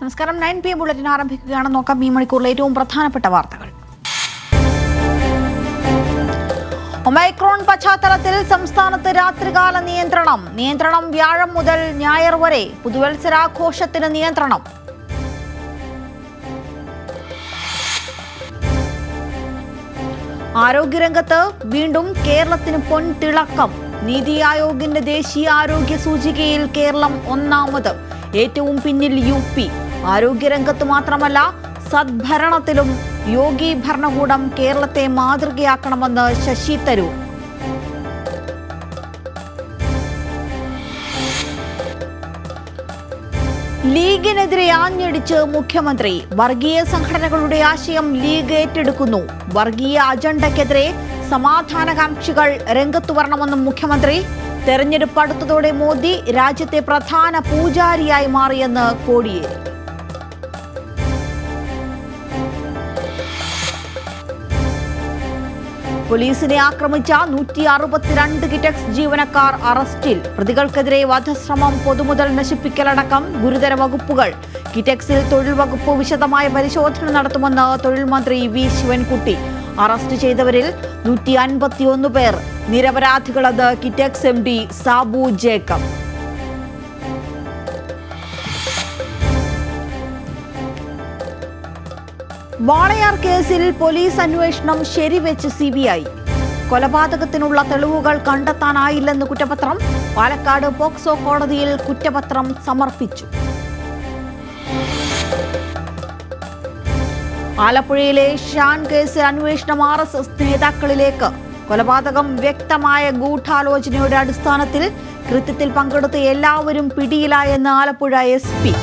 നമസ്കാരം nine P M bulletin ആരംഭിക്കുകയാണ് നോക്കാം ഈ മണിക്കൂറിലെ ഏറ്റവും പ്രധാനപ്പെട്ട വാർത്തകൾ ഒമൈക്രോൺ പശ്ചാത്തലത്തിൽ സംസ്ഥാനത്ത് രാത്രികാല നിയന്ത്രണം നിയന്ത്രണം വ്യാഴം മുതൽ ഞായർ വരെ പുതുവത്സരാഘോഷത്തിന് നിയന്ത്രണം ആരോഗ്യരംഗത്ത് വീണ്ടും കേരളത്തിന് പൊൻതിളക്കം നീതി ആയോഗിന്റെ ദേശീയ ആരോഗ്യ സൂചികയിൽ കേരളം ഒന്നാമത് ഏറ്റവും പിന്നിൽ യു പി ആരോഗ്യരംഗത്ത് മാത്രമല്ല സദ്ഭരണത്തിലും യോഗി ഭരണകൂടം കേരളത്തെ മാതൃകയാക്കണമെന്ന് ശശി തരൂർ ലീഗിനെതിരെ ആഞ്ഞടിച്ച് മുഖ്യമന്ത്രി വർഗീയ സംഘടനകളുടെ ആശയം ലീഗ് ഏറ്റെടുക്കുന്നു വർഗീയ അജണ്ടയ്ക്കെതിരെ സമാധാനകാംക്ഷികൾ രംഗത്തു വരണമെന്നും മുഖ്യമന്ത്രി തെരഞ്ഞെടുപ്പ് അടുത്തതോടെ മോദി രാജ്യത്തെ പ്രധാന പൂജാരിയായി മാറിയെന്ന് കോടിയേരി പോലീസിനെ ആക്രമിച്ച നൂറ്റി അറുപത്തിരണ്ട് കിറ്റക്സ് ജീവനക്കാർ അറസ്റ്റിൽ പ്രതികൾക്കെതിരെ വധശ്രമം പൊതുമുതൽ നശിപ്പിക്കലടക്കം ഗുരുതര വകുപ്പുകൾ കിറ്റക്സിൽ തൊഴിൽ വകുപ്പ് വിശദമായ പരിശോധന നടത്തുമെന്ന് തൊഴിൽ മന്ത്രി വി ശിവൻകുട്ടി അറസ്റ്റ് ചെയ്തവരിൽ നൂറ്റി അൻപത്തിയൊന്ന് പേർ നിരപരാധികളത് കിറ്റക്സ് എം ഡി സാബു ജേക്കബ് വാളയാർ കേസിൽ പോലീസ് അന്വേഷണം ശരിവെച്ച് സി ബി ഐ കൊലപാതകത്തിനുള്ള തെളിവുകൾ കണ്ടെത്താനായില്ലെന്ന് കുറ്റപത്രം പാലക്കാട് പോക്സോ കോടതിയിൽ കുറ്റപത്രം സമർപ്പിച്ചു ആലപ്പുഴയിലെ ഷാൻ കേസ് അന്വേഷണം ആർ എസ് എസ് നേതാക്കളിലേക്ക് കൊലപാതകം വ്യക്തമായ ഗൂഢാലോചനയുടെ അടിസ്ഥാനത്തിൽ കൃത്യത്തിൽ പങ്കെടുത്ത എല്ലാവരും പിടിയിലായെന്ന് ആലപ്പുഴ എസ് പി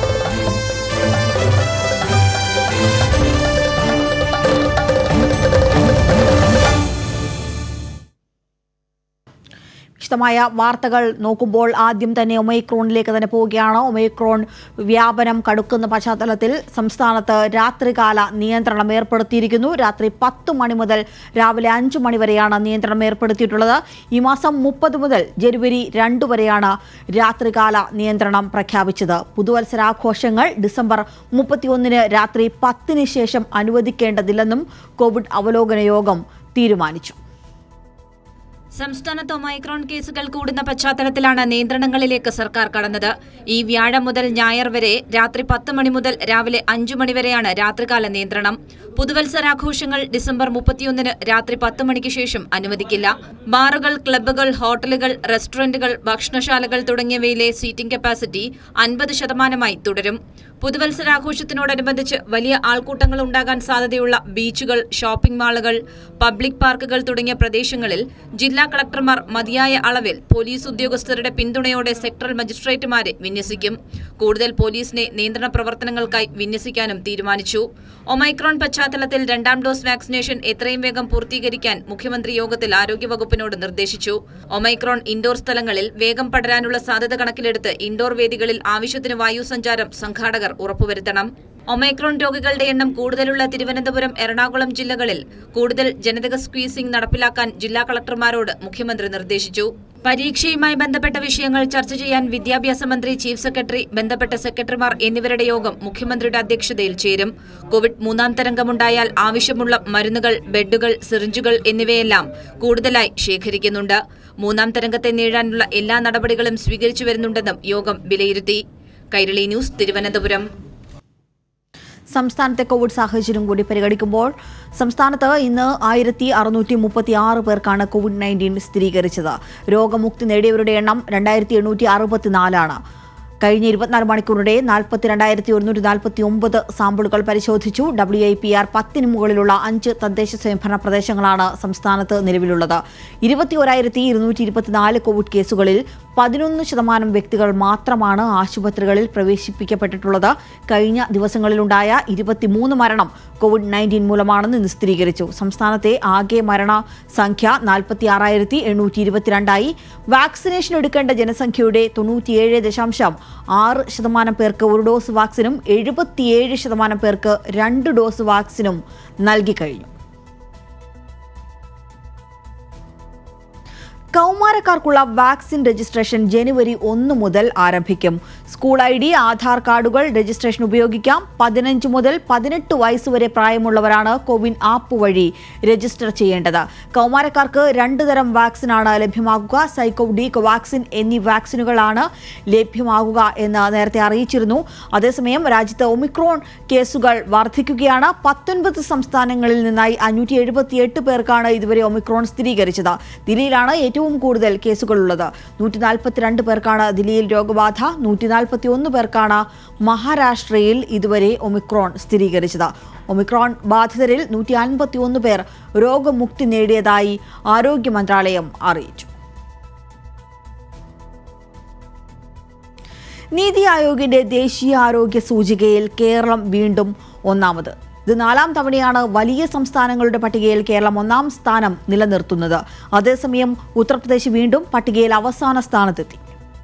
വിശദമായ വാർത്തകൾ നോക്കുമ്പോൾ ആദ്യം തന്നെ ഒമൈക്രോണിലേക്ക് തന്നെ പോവുകയാണ് ഒമൈക്രോൺ വ്യാപനം കടുക്കുന്ന പശ്ചാത്തലത്തിൽ സംസ്ഥാനത്ത് രാത്രികാല നിയന്ത്രണം ഏർപ്പെടുത്തിയിരിക്കുന്നു രാത്രി പത്ത് മണി മുതൽ രാവിലെ അഞ്ച് മണി വരെയാണ് നിയന്ത്രണം ഏർപ്പെടുത്തിയിട്ടുള്ളത് ഈ മാസം മുപ്പത് മുതൽ ജനുവരി രണ്ട് വരെയാണ് രാത്രികാല നിയന്ത്രണം പ്രഖ്യാപിച്ചത് പുതുവത്സരാഘോഷങ്ങൾ ഡിസംബർ മുപ്പത്തിയൊന്നിന് രാത്രി പത്തിന് ശേഷം അനുവദിക്കേണ്ടതില്ലെന്നും കോവിഡ് അവലോകന യോഗം തീരുമാനിച്ചു സംസ്ഥാനത്ത് ഒമൈക്രോൺ കേസുകൾ കൂടുന്ന പശ്ചാത്തലത്തിലാണ് നിയന്ത്രണങ്ങളിലേക്ക് സർക്കാർ കടന്നത് ഈ വ്യാഴം മുതൽ ഞായർ വരെ രാത്രി പത്ത് മണി മുതൽ രാവിലെ അഞ്ചു മണി വരെയാണ് രാത്രികാല നിയന്ത്രണം പുതുവത്സരാഘോഷങ്ങൾ ഡിസംബർ മുപ്പത്തിയൊന്നിന് രാത്രി പത്ത് മണിക്ക് ശേഷം അനുവദിക്കില്ല ബാറുകൾ ക്ലബ്ബുകൾ ഹോട്ടലുകൾ റെസ്റ്റോറന്റുകൾ ഭക്ഷണശാലകൾ തുടങ്ങിയവയിലെ സീറ്റിംഗ് കപ്പാസിറ്റി അൻപത് ശതമാനമായി തുടരും പുതുവത്സരാഘോഷത്തിനോടനുബന്ധിച്ച് വലിയ ആൾക്കൂട്ടങ്ങൾ ഉണ്ടാകാൻ സാധ്യതയുള്ള ബീച്ചുകൾ ഷോപ്പിംഗ് മാളുകൾ പബ്ലിക് പാർക്കുകൾ തുടങ്ങിയ പ്രദേശങ്ങളിൽ ജില്ലാ കളക്ടർമാർ മതിയായ അളവിൽ പോലീസ് ഉദ്യോഗസ്ഥരുടെ പിന്തുണയോടെ സെക്ടറൽ മജിസ്ട്രേറ്റുമാരെ വിന്യസിക്കും കൂടുതൽ പോലീസിനെ നിയന്ത്രണ പ്രവർത്തനങ്ങൾക്കായി വിന്യസിക്കാനും തീരുമാനിച്ചു ഒമൈക്രോൺ പശ്ചാത്തലത്തിൽ രണ്ടാം ഡോസ് വാക്സിനേഷൻ എത്രയും വേഗം പൂർത്തീകരിക്കാൻ മുഖ്യമന്ത്രി യോഗത്തിൽ ആരോഗ്യവകുപ്പിനോട് നിർദ്ദേശിച്ചു ഒമൈക്രോൺ ഇൻഡോർ സ്ഥലങ്ങളിൽ വേഗം പടരാനുള്ള സാധ്യത കണക്കിലെടുത്ത് ഇൻഡോർ വേദികളിൽ ആവശ്യത്തിന് വായു സഞ്ചാരം സംഘാടകർ ഉറപ്പുവരുത്തണം ഒമൈക്രോൺ രോഗികളുടെ എണ്ണം കൂടുതലുള്ള തിരുവനന്തപുരം എറണാകുളം ജില്ലകളിൽ കൂടുതൽ ജനിതക സ്ക്വീസിംഗ് നടപ്പിലാക്കാൻ ജില്ലാ കളക്ടർമാരോട് മുഖ്യമന്ത്രി നിർദ്ദേശിച്ചു പരീക്ഷയുമായി ബന്ധപ്പെട്ട വിഷയങ്ങൾ ചർച്ച ചെയ്യാൻ വിദ്യാഭ്യാസ മന്ത്രി ചീഫ് സെക്രട്ടറി ബന്ധപ്പെട്ട സെക്രട്ടറിമാർ എന്നിവരുടെ യോഗം മുഖ്യമന്ത്രിയുടെ അധ്യക്ഷതയിൽ ചേരും കോവിഡ് മൂന്നാം തരംഗമുണ്ടായാൽ ആവശ്യമുള്ള മരുന്നുകൾ ബെഡുകൾ സിറിഞ്ചുകൾ എന്നിവയെല്ലാം കൂടുതലായി ശേഖരിക്കുന്നുണ്ട് മൂന്നാം തരംഗത്തെ നേരിടാനുള്ള എല്ലാ നടപടികളും സ്വീകരിച്ചു വരുന്നുണ്ടെന്നും യോഗം വിലയിരുത്തി കൈരളി ന്യൂസ് തിരുവനന്തപുരം സംസ്ഥാനത്തെ കോവിഡ് സാഹചര്യം കൂടി പരിഗണിക്കുമ്പോൾ സംസ്ഥാനത്ത് ഇന്ന് ആയിരത്തി അറുന്നൂറ്റി മുപ്പത്തി ആറ് പേർക്കാണ് കോവിഡ് നയൻറ്റീൻ സ്ഥിരീകരിച്ചത് രോഗമുക്തി നേടിയവരുടെ എണ്ണം രണ്ടായിരത്തി എണ്ണൂറ്റി അറുപത്തിനാലാണ് കഴിഞ്ഞ ഇരുപത്തിനാല് മണിക്കൂറിടെ നാൽപ്പത്തി രണ്ടായിരത്തി ഒരുന്നൂറ്റി നാൽപ്പത്തി ഒമ്പത് സാമ്പിളുകൾ പരിശോധിച്ചു ഡബ്ല്യു ഐ പി ആർ പത്തിന് മുകളിലുള്ള അഞ്ച് തദ്ദേശ സ്വയംഭരണ പ്രദേശങ്ങളാണ് സംസ്ഥാനത്ത് നിലവിലുള്ളത് ഇരുപത്തി ഒരായിരത്തി ഇരുന്നൂറ്റി ഇരുപത്തിനാല് കോവിഡ് കേസുകളിൽ പതിനൊന്ന് ശതമാനം വ്യക്തികൾ മാത്രമാണ് ആശുപത്രികളിൽ പ്രവേശിപ്പിക്കപ്പെട്ടിട്ടുള്ളത് കഴിഞ്ഞ ദിവസങ്ങളിലുണ്ടായ ഇരുപത്തിമൂന്ന് മരണം കോവിഡ് നയൻറ്റീൻ മൂലമാണെന്ന് ഇന്ന് സ്ഥിരീകരിച്ചു സംസ്ഥാനത്തെ ആകെ മരണ സംഖ്യ നാൽപ്പത്തി ആറായിരത്തി എണ്ണൂറ്റി ഇരുപത്തിരണ്ടായി വാക്സിനേഷൻ എടുക്കേണ്ട ജനസംഖ്യയുടെ തൊണ്ണൂറ്റിയേഴ് ദശാംശം ആറ് ശതമാനം പേർക്ക് ഒരു ഡോസ് വാക്സിനും എഴുപത്തിയേഴ് ശതമാനം പേർക്ക് രണ്ട് ഡോസ് വാക്സിനും നൽകിക്കഴിഞ്ഞു കൗമാരക്കാർക്കുള്ള വാക്സിൻ രജിസ്ട്രേഷൻ ജനുവരി ഒന്ന് മുതൽ ആരംഭിക്കും സ്കൂൾ ഐ ഡി ആധാർ കാർഡുകൾ രജിസ്ട്രേഷൻ ഉപയോഗിക്കാം പതിനഞ്ച് മുതൽ പതിനെട്ട് വയസ്സ് വരെ പ്രായമുള്ളവരാണ് കോവിൻ ആപ്പ് വഴി രജിസ്റ്റർ ചെയ്യേണ്ടത് കൗമാരക്കാർക്ക് രണ്ട് തരം വാക്സിനാണ് ലഭ്യമാകുക സൈക്കോ ഡി കോവാക്സിൻ എന്നീ വാക്സിനുകളാണ് ലഭ്യമാകുക എന്ന് നേരത്തെ അറിയിച്ചിരുന്നു അതേസമയം രാജ്യത്ത് ഒമിക്രോൺ കേസുകൾ വർദ്ധിക്കുകയാണ് പത്തൊൻപത് സംസ്ഥാനങ്ങളിൽ നിന്നായി അഞ്ഞൂറ്റി എഴുപത്തിയെട്ട് പേർക്കാണ് ഇതുവരെ ഒമിക്രോൺ സ്ഥിരീകരിച്ചത് ദില്ലിയിലാണ് ഏറ്റവും കൂടുതൽ കേസുകളുള്ളത് നൂറ്റി നാൽപ്പത്തിരണ്ട് പേർക്കാണ് ദില്ലിയിൽ രോഗബാധ നൂറ്റി നാൽപ്പത്തി ഒന്ന് പേർക്കാണ് മഹാരാഷ്ട്രയിൽ ഇതുവരെ ഒമിക്രോൺ സ്ഥിരീകരിച്ചത് ഒമിക്രോൺ ബാധിതരിൽ നൂറ്റി അൻപത്തി ഒന്ന് പേർ രോഗമുക്തി നേടിയതായി ആരോഗ്യ മന്ത്രാലയം അറിയിച്ചു നീതി ആയോഗിന്റെ ദേശീയ ആരോഗ്യ സൂചികയിൽ കേരളം വീണ്ടും ഒന്നാമത് ഇത് നാലാം തവണയാണ് വലിയ സംസ്ഥാനങ്ങളുടെ പട്ടികയിൽ കേരളം ഒന്നാം സ്ഥാനം നിലനിർത്തുന്നത് അതേസമയം ഉത്തർപ്രദേശ് വീണ്ടും പട്ടികയിൽ അവസാന സ്ഥാനത്തെത്തി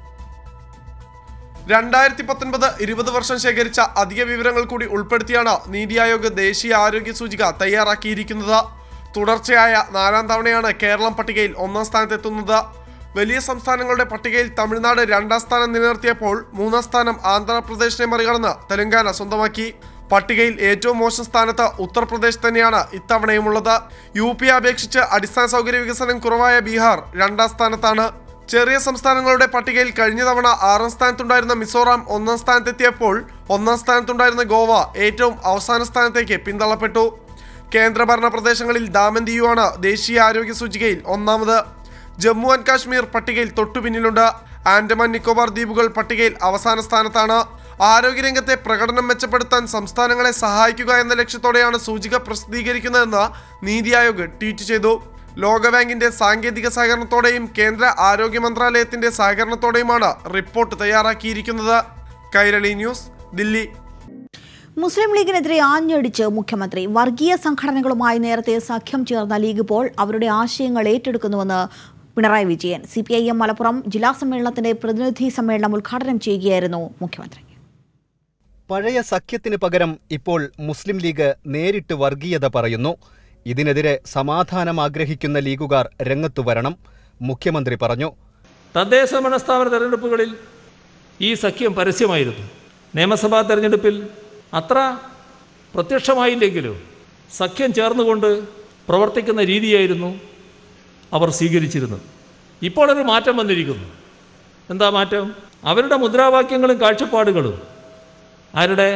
രണ്ടായിരത്തി പത്തൊൻപത് ഇരുപത് വർഷം ശേഖരിച്ച അധിക വിവരങ്ങൾ കൂടി ഉൾപ്പെടുത്തിയാണ് നീതി ആയോഗ് ദേശീയ ആരോഗ്യ സൂചിക തയ്യാറാക്കിയിരിക്കുന്നത് തുടർച്ചയായ നാലാം തവണയാണ് കേരളം പട്ടികയിൽ ഒന്നാം സ്ഥാനത്തെത്തുന്നത് വലിയ സംസ്ഥാനങ്ങളുടെ പട്ടികയിൽ തമിഴ്നാട് രണ്ടാം സ്ഥാനം നിലനിർത്തിയപ്പോൾ മൂന്നാം സ്ഥാനം ആന്ധ്രാപ്രദേശിനെ മറികടന്ന് തെലങ്കാന സ്വന്തമാക്കി പട്ടികയിൽ ഏറ്റവും മോശം സ്ഥാനത്ത് ഉത്തർപ്രദേശ് തന്നെയാണ് ഇത്തവണയുമുള്ളത് യു പി അപേക്ഷിച്ച് അടിസ്ഥാന സൗകര്യ വികസനം കുറവായ ബീഹാർ രണ്ടാം സ്ഥാനത്താണ് ചെറിയ സംസ്ഥാനങ്ങളുടെ പട്ടികയിൽ കഴിഞ്ഞ തവണ ആറാം സ്ഥാനത്തുണ്ടായിരുന്ന മിസോറാം ഒന്നാം സ്ഥാനത്തെത്തിയപ്പോൾ ഒന്നാം സ്ഥാനത്തുണ്ടായിരുന്ന ഗോവ ഏറ്റവും അവസാന സ്ഥാനത്തേക്ക് പിന്തള്ളപ്പെട്ടു കേന്ദ്രഭരണ പ്രദേശങ്ങളിൽ ദാമൻ ദിയുവാണ് ദേശീയ ആരോഗ്യ സൂചികയിൽ ഒന്നാമത് ജമ്മു ആൻഡ് കാശ്മീർ പട്ടികയിൽ തൊട്ടുപിന്നിലുണ്ട് ആൻഡമാൻ നിക്കോബാർ ദ്വീപുകൾ പട്ടികയിൽ അവസാന സ്ഥാനത്താണ് ആരോഗ്യരംഗത്തെ പ്രകടനം മെച്ചപ്പെടുത്താൻ സംസ്ഥാനങ്ങളെ സഹായിക്കുക എന്ന ലക്ഷ്യത്തോടെയാണ് സൂചിക പ്രസിദ്ധീകരിക്കുന്നതെന്ന് നീതി ആയോഗ് ട്വീറ്റ് ചെയ്തു ലോകബാങ്കിന്റെ സാങ്കേതിക സഹകരണത്തോടെയും കേന്ദ്ര ആരോഗ്യ മന്ത്രാലയത്തിന്റെ സഹകരണത്തോടെയുമാണ് റിപ്പോർട്ട് തയ്യാറാക്കിയിരിക്കുന്നത് കൈരളി ന്യൂസ് ദില്ലി മുസ്ലിം ലീഗിനെതിരെ ആഞ്ഞടിച്ച് മുഖ്യമന്ത്രി വർഗീയ സംഘടനകളുമായി നേരത്തെ സഖ്യം ചേർന്ന ലീഗ് ഇപ്പോൾ അവരുടെ ആശയങ്ങൾ ഏറ്റെടുക്കുന്നുവെന്ന് Pinarayi Vijayan C P I M Malappuram ജില്ലാ സമ്മേളനത്തിന്റെ പ്രതിനിധി സമ്മേളനം ഉദ്ഘാടനം ചെയ്യുകയായിരുന്നു മുഖ്യമന്ത്രി പഴയ സഖ്യത്തിന് പകരം ഇപ്പോൾ മുസ്ലിം ലീഗ് നേരിട്ട് വർഗീയത പറയുന്നു ഇതിനെതിരെ സമാധാനം ആഗ്രഹിക്കുന്ന ലീഗുകാർ രംഗത്തു വരണം മുഖ്യമന്ത്രി പറഞ്ഞു തദ്ദേശ ഭരണസ്ഥാപന തെരഞ്ഞെടുപ്പുകളിൽ ഈ സഖ്യം പരസ്യമായിരുന്നു നിയമസഭാ തെരഞ്ഞെടുപ്പിൽ അത്ര പ്രത്യക്ഷമായില്ലെങ്കിലും സഖ്യം ചേർന്നുകൊണ്ട് പ്രവർത്തിക്കുന്ന രീതിയായിരുന്നു അവർ സ്വീകരിച്ചിരുന്നത് ഇപ്പോൾ ഒരു മാറ്റം വന്നിരിക്കുന്നു എന്താ മാറ്റം അവരുടെ മുദ്രാവാക്യങ്ങളും കാഴ്ചപ്പാടുകളും ആരുടെ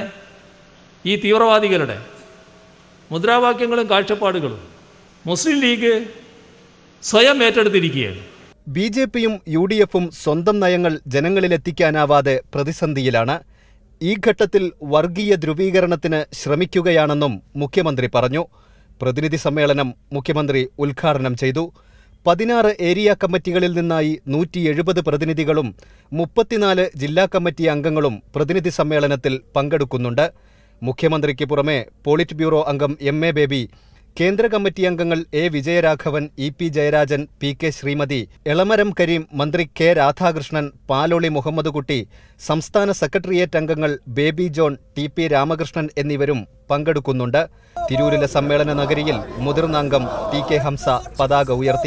ഈ തീവ്രവാദികളുടെ മുദ്രാവാക്യങ്ങളും കാഴ്ചപ്പാടുകളും മുസ്ലിം ലീഗ് സ്വയം ഏറ്റെടുത്തിരിക്കുകയാണ് ബി ജെ പിയും യു ഡി എഫും സ്വന്തം നയങ്ങൾ ജനങ്ങളിലെത്തിക്കാനാവാതെ പ്രതിസന്ധിയിലാണ് ഈ ഘട്ടത്തിൽ വർഗീയ ധ്രുവീകരണത്തിന് ശ്രമിക്കുകയാണെന്നും മുഖ്യമന്ത്രി പറഞ്ഞു പ്രതിനിധി സമ്മേളനം മുഖ്യമന്ത്രി ഉദ്ഘാടനം ചെയ്തു പതിനാറ് ഏരിയ കമ്മിറ്റികളിൽ നിന്നായി നൂറ്റി എഴുപത് പ്രതിനിധികളും മുപ്പത്തിനാല് ജില്ലാ കമ്മിറ്റി അംഗങ്ങളും പ്രതിനിധി സമ്മേളനത്തിൽ പങ്കെടുക്കുന്നുണ്ട് മുഖ്യമന്ത്രിക്ക് പുറമെ പോളിറ്റ് ബ്യൂറോ അംഗം എം എ ബേബി കേന്ദ്ര കമ്മിറ്റി അംഗങ്ങൾ A Vijayaraghavan E P Jayarajan P K Sreemathi Elamaram Kareem മന്ത്രി കെ രാധാകൃഷ്ണൻ പാലോളി മുഹമ്മദ് കുട്ടി സംസ്ഥാന സെക്രട്ടേറിയറ്റ് അംഗങ്ങൾ ബേബി ജോൺ ടി പി രാമകൃഷ്ണൻ എന്നിവരും പങ്കെടുക്കുന്നുണ്ട് തിരൂരിലെ സമ്മേളന നഗരിയിൽ മുതിർന്ന അംഗം ടി കെ ഹംസ പതാക ഉയർത്തി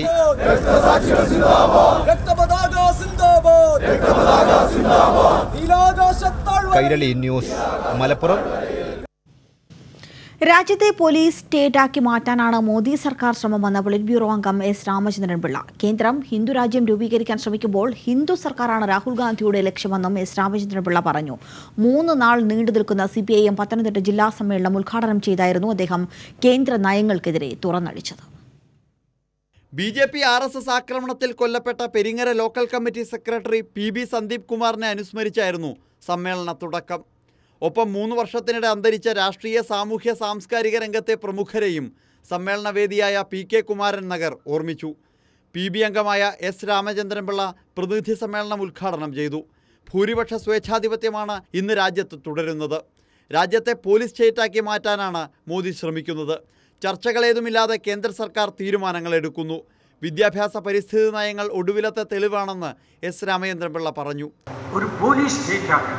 രക്തപതാക സിന്ദാബാദ് നീലാകാശത്താഴ്വ കൈരളി ന്യൂസ് മലപ്പുറം രാജ്യത്തെ പോലീസ് സ്റ്റേറ്റാക്കി മാറ്റാനാണ് മോദി സർക്കാർ ശ്രമമെന്ന് പൊളിറ്റ് ബ്യൂറോ അംഗം എസ് രാമചന്ദ്രൻ പിള്ള കേന്ദ്രം ഹിന്ദു രാജ്യം രൂപീകരിക്കാൻ ശ്രമിക്കുമ്പോൾ ഹിന്ദു സർക്കാരാണ് രാഹുൽ ഗാന്ധിയുടെ ലക്ഷ്യമെന്നും എസ് രാമചന്ദ്രൻ പിള്ള പറഞ്ഞു മൂന്ന് നാൾ നീണ്ടു നിൽക്കുന്ന C P I M Pathanamthitta ജില്ലാ സമ്മേളനം ഉദ്ഘാടനം ചെയ്തായിരുന്നു അദ്ദേഹം കേന്ദ്ര നയങ്ങൾക്കെതിരെ തുറന്നടിച്ചത് B J P R S S ആക്രമണത്തിൽ കൊല്ലപ്പെട്ട Peringara local committee secretary P B Sandeep കുമാറിനെ അനുസ്മരിച്ചായിരുന്നു സമ്മേളന തുടക്കം ഒപ്പം മൂന്ന് വർഷത്തിനിടെ അന്തരിച്ച രാഷ്ട്രീയ സാമൂഹ്യ സാംസ്കാരിക രംഗത്തെ പ്രമുഖരെയും സമ്മേളനവേദിയായ പി കെ കുമാരൻ നഗർ ഓർമ്മിച്ചു പി ബി അംഗമായ എസ് രാമചന്ദ്രൻപിള്ള പ്രതിനിധി സമ്മേളനം ഉദ്ഘാടനം ചെയ്തു ഭൂരിപക്ഷ സ്വേച്ഛാധിപത്യമാണ് ഇന്ന് രാജ്യത്ത് തുടരുന്നത് രാജ്യത്തെ പോലീസ് സ്റ്റേറ്റാക്കി മാറ്റാനാണ് മോദി ശ്രമിക്കുന്നത് ചർച്ചകളേതുമില്ലാതെ കേന്ദ്ര സർക്കാർ തീരുമാനങ്ങൾ എടുക്കുന്നു വിദ്യാഭ്യാസ പരിസ്ഥിതി നയങ്ങൾ ഒടുവിലത്തെ തെളിവാണെന്ന് എസ് രാമചന്ദ്രൻപിള്ള പറഞ്ഞു ഒരു പോലീസ് സ്റ്റേറ്റാണ്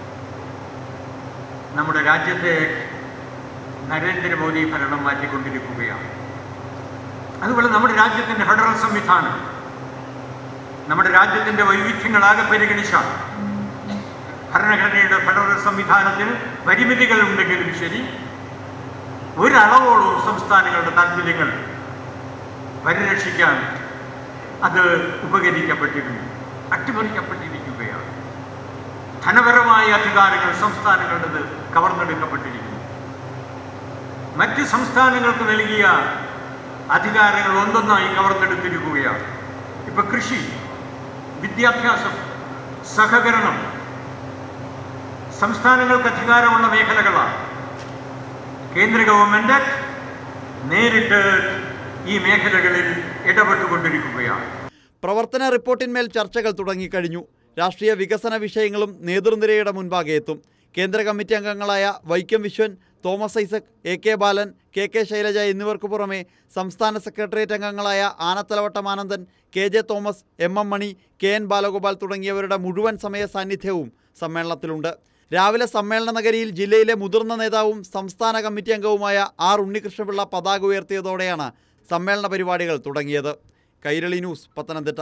നമ്മുടെ രാജ്യത്തെ നരേന്ദ്രമോദി ഭരണം മാറ്റിക്കൊണ്ടിരിക്കുകയാണ് അതുപോലെ നമ്മുടെ രാജ്യത്തിൻ്റെ ഫെഡറൽ സംവിധാനം നമ്മുടെ രാജ്യത്തിൻ്റെ വൈവിധ്യങ്ങളാകെ പരിഗണിച്ചാൽ ഭരണഘടനയുടെ ഫെഡറൽ സംവിധാനത്തിന് പരിമിതികൾ ഉണ്ടെങ്കിലും ശരി ഒരളവോളം സംസ്ഥാനങ്ങളുടെ താല്പര്യങ്ങൾ പരിരക്ഷിക്കാൻ അത് ഉപകരിക്കപ്പെട്ടിരുന്നു അട്ടിമറിക്കപ്പെട്ടിരിക്കുകയാണ് ധനപരമായ അധികാരങ്ങൾ സംസ്ഥാനങ്ങളുടേത് കവർന്നെടുക്കപ്പെട്ടിരിക്കുന്നു മറ്റ് സംസ്ഥാനങ്ങൾക്ക് നൽകിയ അധികാരങ്ങൾ ഒന്നൊന്നായി കവർന്നെടുത്തിരിക്കുകയാണ് ഇപ്പൊ കൃഷി വിദ്യാഭ്യാസം സഹകരണം സംസ്ഥാനങ്ങൾക്ക് അധികാരമുള്ള മേഖലകളാണ് കേന്ദ്ര ഗവൺമെന്റ് നേരിട്ട് ഈ മേഖലകളിൽ ഇടപെട്ടുകൊണ്ടിരിക്കുകയാണ് പ്രവർത്തന റിപ്പോർട്ടിന്മേൽ ചർച്ചകൾ തുടങ്ങിക്കഴിഞ്ഞു രാഷ്ട്രീയ വികസന വിഷയങ്ങളും നേതൃനിരയുടെ മുൻപാകെ എത്തും കേന്ദ്ര കമ്മിറ്റി അംഗങ്ങളായ Vaikom Viswan Thomas Isaac A K Balan K K Shailaja എന്നിവർക്ക് പുറമെ സംസ്ഥാന സെക്രട്ടേറിയറ്റ് അംഗങ്ങളായ Anathalavattom Anandan K J Thomas M M Mani K N Balagopal തുടങ്ങിയവരുടെ മുഴുവൻ സമയ സാന്നിധ്യവും സമ്മേളനത്തിലുണ്ട് രാവിലെ സമ്മേളന നഗരിയിൽ ജില്ലയിലെ മുതിർന്ന നേതാവും സംസ്ഥാന കമ്മിറ്റി അംഗവുമായ ആർ ഉണ്ണികൃഷ്ണപിള്ള പതാക ഉയർത്തിയതോടെയാണ് സമ്മേളന പരിപാടികൾ തുടങ്ങിയത് കൈരളി ന്യൂസ് പത്തനംതിട്ട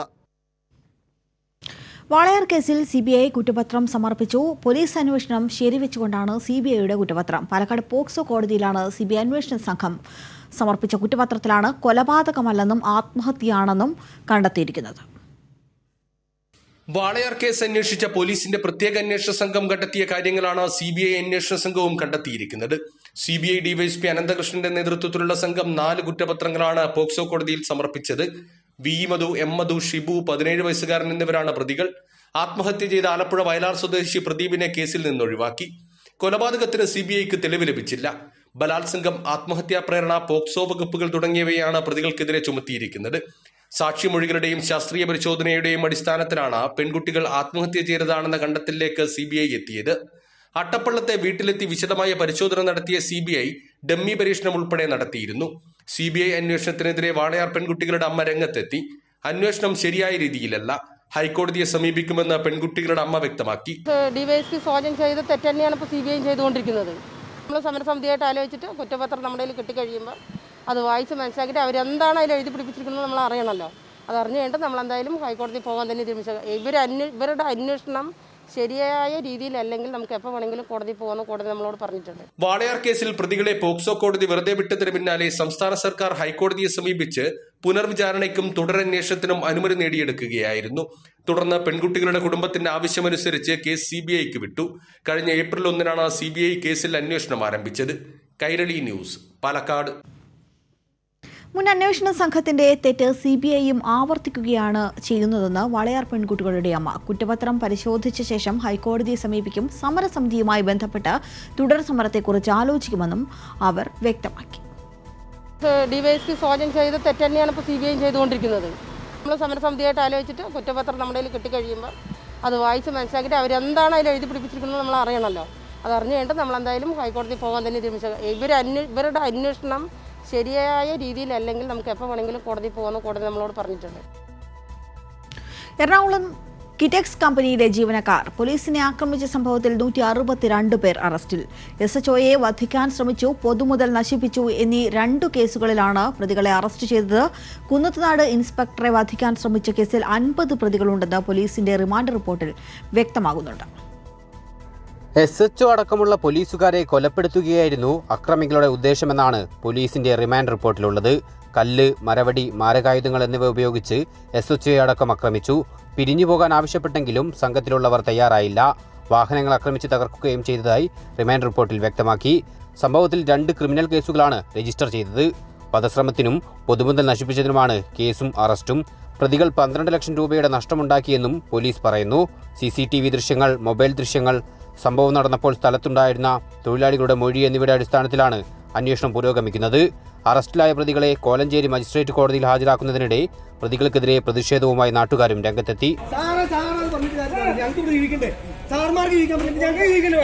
വാളയാർ കേസിൽ സി ബി ഐ കുറ്റപത്രം സമർപ്പിച്ചു പോലീസ് അന്വേഷണം ശരിവെച്ചുകൊണ്ടാണ് സി ബി ഐയുടെ കുറ്റപത്രം പാലക്കാട് പോക്സോ കോടതിയിലാണ് സി ബി ഐ അന്വേഷണ സംഘം സമർപ്പിച്ച കുറ്റപത്രത്തിലാണ് കൊലപാതകമല്ലെന്നും ആത്മഹത്യയാണെന്നും കണ്ടെത്തിയിരിക്കുന്നത് വാളയാർ കേസ് അന്വേഷിച്ച പോലീസിന്റെ പ്രത്യേക അന്വേഷണ സംഘം കണ്ടെത്തിയ കാര്യങ്ങളാണ് സി ബി ഐ അന്വേഷണ സംഘവും കണ്ടെത്തിയിരിക്കുന്നത് സി ബി ഐ ഡിവൈഎസ്പി അനന്തകൃഷ്ണന്റെ നേതൃത്വത്തിലുള്ള സംഘം നാല് കുറ്റപത്രങ്ങളാണ് പോക്സോ കോടതിയിൽ സമർപ്പിച്ചത് വി മധു എം മധു ഷിബു പതിനേഴ് വയസ്സുകാരൻ എന്നിവരാണ് പ്രതികൾ ആത്മഹത്യ ചെയ്ത ആലപ്പുഴ വയലാർ സ്വദേശി പ്രദീപിനെ കേസിൽ നിന്ന് ഒഴിവാക്കി കൊലപാതകത്തിന് സി ബി ഐക്ക് തെളിവ് ലഭിച്ചില്ല ബലാത്സംഗം ആത്മഹത്യാ പ്രേരണ പോക്സോ വകുപ്പുകൾ തുടങ്ങിയവയാണ് പ്രതികൾക്കെതിരെ ചുമത്തിയിരിക്കുന്നത് സാക്ഷിമൊഴികളുടെയും ശാസ്ത്രീയ പരിശോധനയുടെയും അടിസ്ഥാനത്തിലാണ് പെൺകുട്ടികൾ ആത്മഹത്യ ചെയ്തതാണെന്ന കണ്ടെത്തലിലേക്ക് സി ബി ഐ എത്തിയത് അട്ടപ്പള്ളത്തെ വീട്ടിലെത്തി വിശദമായ പരിശോധന നടത്തിയ സി ബി ഐ ഡമ്മി പരീക്ഷണം ഉൾപ്പെടെ നടത്തിയിരുന്നു സി ബി ഐ അന്വേഷണത്തിനെതിരെ വാളയാർ പെൺകുട്ടികളുടെ അമ്മ രംഗത്തെത്തി അന്വേഷണം ശരിയായ രീതിയിലല്ല ഹൈക്കോടതിയെ സമീപിക്കുമെന്ന് പെൺകുട്ടികളുടെ അമ്മ വ്യക്തമാക്കി ഡിവൈഎസ്പി സ്വാധീനം ചെയ്ത് തെറ്റ് തന്നെയാണ് ഇപ്പോൾ സി ബി ഐ ചെയ്തുകൊണ്ടിരിക്കുന്നത് നമ്മൾ സമരസമിതിയായിട്ട് ആലോചിച്ചിട്ട് കുറ്റപത്രം നമ്മുടെ കയ്യിൽ കിട്ടിക്കഴിയുമ്പോൾ അത് വായിച്ച് മനസ്സിലാക്കിയിട്ട് അവരെന്താണ് അതിൽ എഴുതി പിടിപ്പിച്ചിരിക്കുന്നത് നമ്മൾ അറിയണമല്ലോ അത് അറിഞ്ഞു കഴിഞ്ഞിട്ട് നമ്മൾ എന്തായാലും ഹൈക്കോടതി പോകാൻ തന്നെ തീരുമാനിച്ചത് ഇവർ അന്വേ ഇവരുടെ അന്വേഷണം ശരിയായ രീതിയിലല്ലെങ്കിൽ നമുക്ക് എപ്പോൾ വേണമെങ്കിലും കോടതി പോകാമെന്ന് കോടതി നമ്മളോട് പറഞ്ഞിട്ടുണ്ട് വാളയാർ കേസിൽ പ്രതികളെ പോക്സോ കോടതി വെറുതെ വിട്ടതിന് പിന്നാലെ സംസ്ഥാന സർക്കാർ ഹൈക്കോടതിയെ സമീപിച്ച് പുനർവിചാരണയ്ക്കും തുടരന്വേഷണത്തിനും അനുമതി നേടിയെടുക്കുകയായിരുന്നു തുടർന്ന് പെൺകുട്ടികളുടെ കുടുംബത്തിന്റെ ആവശ്യമനുസരിച്ച് കേസ് സി ബി ഐക്ക് വിട്ടു കഴിഞ്ഞ ഏപ്രിൽ ഒന്നിനാണ് സി ബി ഐ കേസിൽ അന്വേഷണം ആരംഭിച്ചത് കൈരളി ന്യൂസ് പാലക്കാട് മുൻ അന്വേഷണ സംഘത്തിന്റെ തെറ്റ് സി ബി ഐയും ആവർത്തിക്കുകയാണ് ചെയ്യുന്നതെന്ന് വളയാർ പെൺകുട്ടികളുടെ അമ്മ കുറ്റപത്രം പരിശോധിച്ച ശേഷം ഹൈക്കോടതിയെ സമീപിക്കും സമരസമിതിയുമായി ബന്ധപ്പെട്ട് തുടർ സമരത്തെക്കുറിച്ച് ആലോചിക്കുമെന്നും അവർ വ്യക്തമാക്കി ഡിവൈഎസ്പി സ്വാധീനം ചെയ്ത് തെറ്റ് തന്നെയാണ് ഇപ്പോൾ സി ബി ഐ ചെയ്തുകൊണ്ടിരിക്കുന്നത് നമ്മൾ സമരസമിതിയായിട്ട് ആലോചിച്ചിട്ട് കുറ്റപത്രം നമ്മുടെ കയ്യിൽ കിട്ടിക്കഴിയുമ്പോൾ അത് വായിച്ച് മനസ്സിലാക്കിയിട്ട് അവരെന്താണ് അതിൽ എഴുതി പിടിപ്പിച്ചിരിക്കുന്നത് നമ്മൾ അറിയണമല്ലോ അത് അറിഞ്ഞു കഴിഞ്ഞിട്ട് നമ്മൾ എന്തായാലും ഹൈക്കോടതി പോകാൻ തന്നെ തീരുമാനിച്ചത് ഇവർ അന്വേ ഇവരുടെ അന്വേഷണം ശരിയായ രീതിയിലല്ലെങ്കിൽ നമുക്ക് എപ്പോൾ വേണമെങ്കിലും കോടതി പോകാമെന്ന് കോടതി നമ്മളോട് പറഞ്ഞിട്ടുണ്ട് എറണാകുളം കിറ്റെക്സ് കമ്പനിയിലെ ജീവനക്കാർ പോലീസിനെ ആക്രമിച്ച സംഭവത്തിൽ നൂറ്റി അറുപത്തിരണ്ട് പേർ അറസ്റ്റിൽ എസ് എച്ച് ഒയെ വധിക്കാൻ ശ്രമിച്ചു പൊതുമുതൽ നശിപ്പിച്ചു എന്നീ രണ്ടു കേസുകളിലാണ് പ്രതികളെ അറസ്റ്റ് ചെയ്തത് കുന്നത്തുനാട് ഇൻസ്പെക്ടറെ വധിക്കാൻ ശ്രമിച്ച കേസിൽ അൻപത് പ്രതികളുണ്ടെന്ന് പോലീസിന്റെ റിമാൻഡ് റിപ്പോർട്ടിൽ വ്യക്തമാകുന്നുണ്ട് എസ് എച്ച് അടക്കമുള്ള പോലീസുകാരെ കൊലപ്പെടുത്തുകയായിരുന്നു അക്രമികളുടെ ഉദ്ദേശമെന്നാണ് പോലീസിന്റെ റിമാൻഡ് റിപ്പോർട്ടിലുള്ളത് കല്ല് മരവടി മാരകായുധങ്ങൾ എന്നിവ ഉപയോഗിച്ച് എസ് എച്ച് അടക്കം ആക്രമിച്ചു പിരിഞ്ഞു പോകാൻ ആവശ്യപ്പെട്ടെങ്കിലും സംഘത്തിലുള്ളവർ തയ്യാറായില്ല വാഹനങ്ങൾ ആക്രമിച്ച് തകർക്കുകയും ചെയ്തതായി റിമാൻഡ് റിപ്പോർട്ടിൽ വ്യക്തമാക്കി സംഭവത്തിൽ രണ്ട് ക്രിമിനൽ കേസുകളാണ് രജിസ്റ്റർ ചെയ്തത് വധശ്രമത്തിനും പൊതുമുതൽ നശിപ്പിച്ചതിനുമാണ് കേസും അറസ്റ്റും പ്രതികൾ പന്ത്രണ്ട് ലക്ഷം രൂപയുടെ നഷ്ടമുണ്ടാക്കിയെന്നും പോലീസ് പറയുന്നു സി സി ടി വി ദൃശ്യങ്ങൾ മൊബൈൽ ദൃശ്യങ്ങൾ സംഭവം നടന്നപ്പോൾ സ്ഥലത്തുണ്ടായിരുന്ന തൊഴിലാളികളുടെ മൊഴി എന്നിവയുടെ അടിസ്ഥാനത്തിലാണ് അന്വേഷണം പുരോഗമിക്കുന്നത് അറസ്റ്റിലായ പ്രതികളെ കോലഞ്ചേരി മജിസ്ട്രേറ്റ് കോടതിയിൽ ഹാജരാക്കുന്നതിനിടെ പ്രതികൾക്കെതിരെ പ്രതിഷേധവുമായി നാട്ടുകാരും രംഗത്തെത്തി സാറേ സാറേ പറഞ്ഞിട്ട് കാര്യമില്ല. ഞങ്ങൾക്ക് ഇവിടെ ജീവിക്കണ്ടേ സാർമാർക്ക് ജീവിക്കാൻ പറ്റില്ല ഞങ്ങൾക്ക് ജീവിക്കണ്ടേ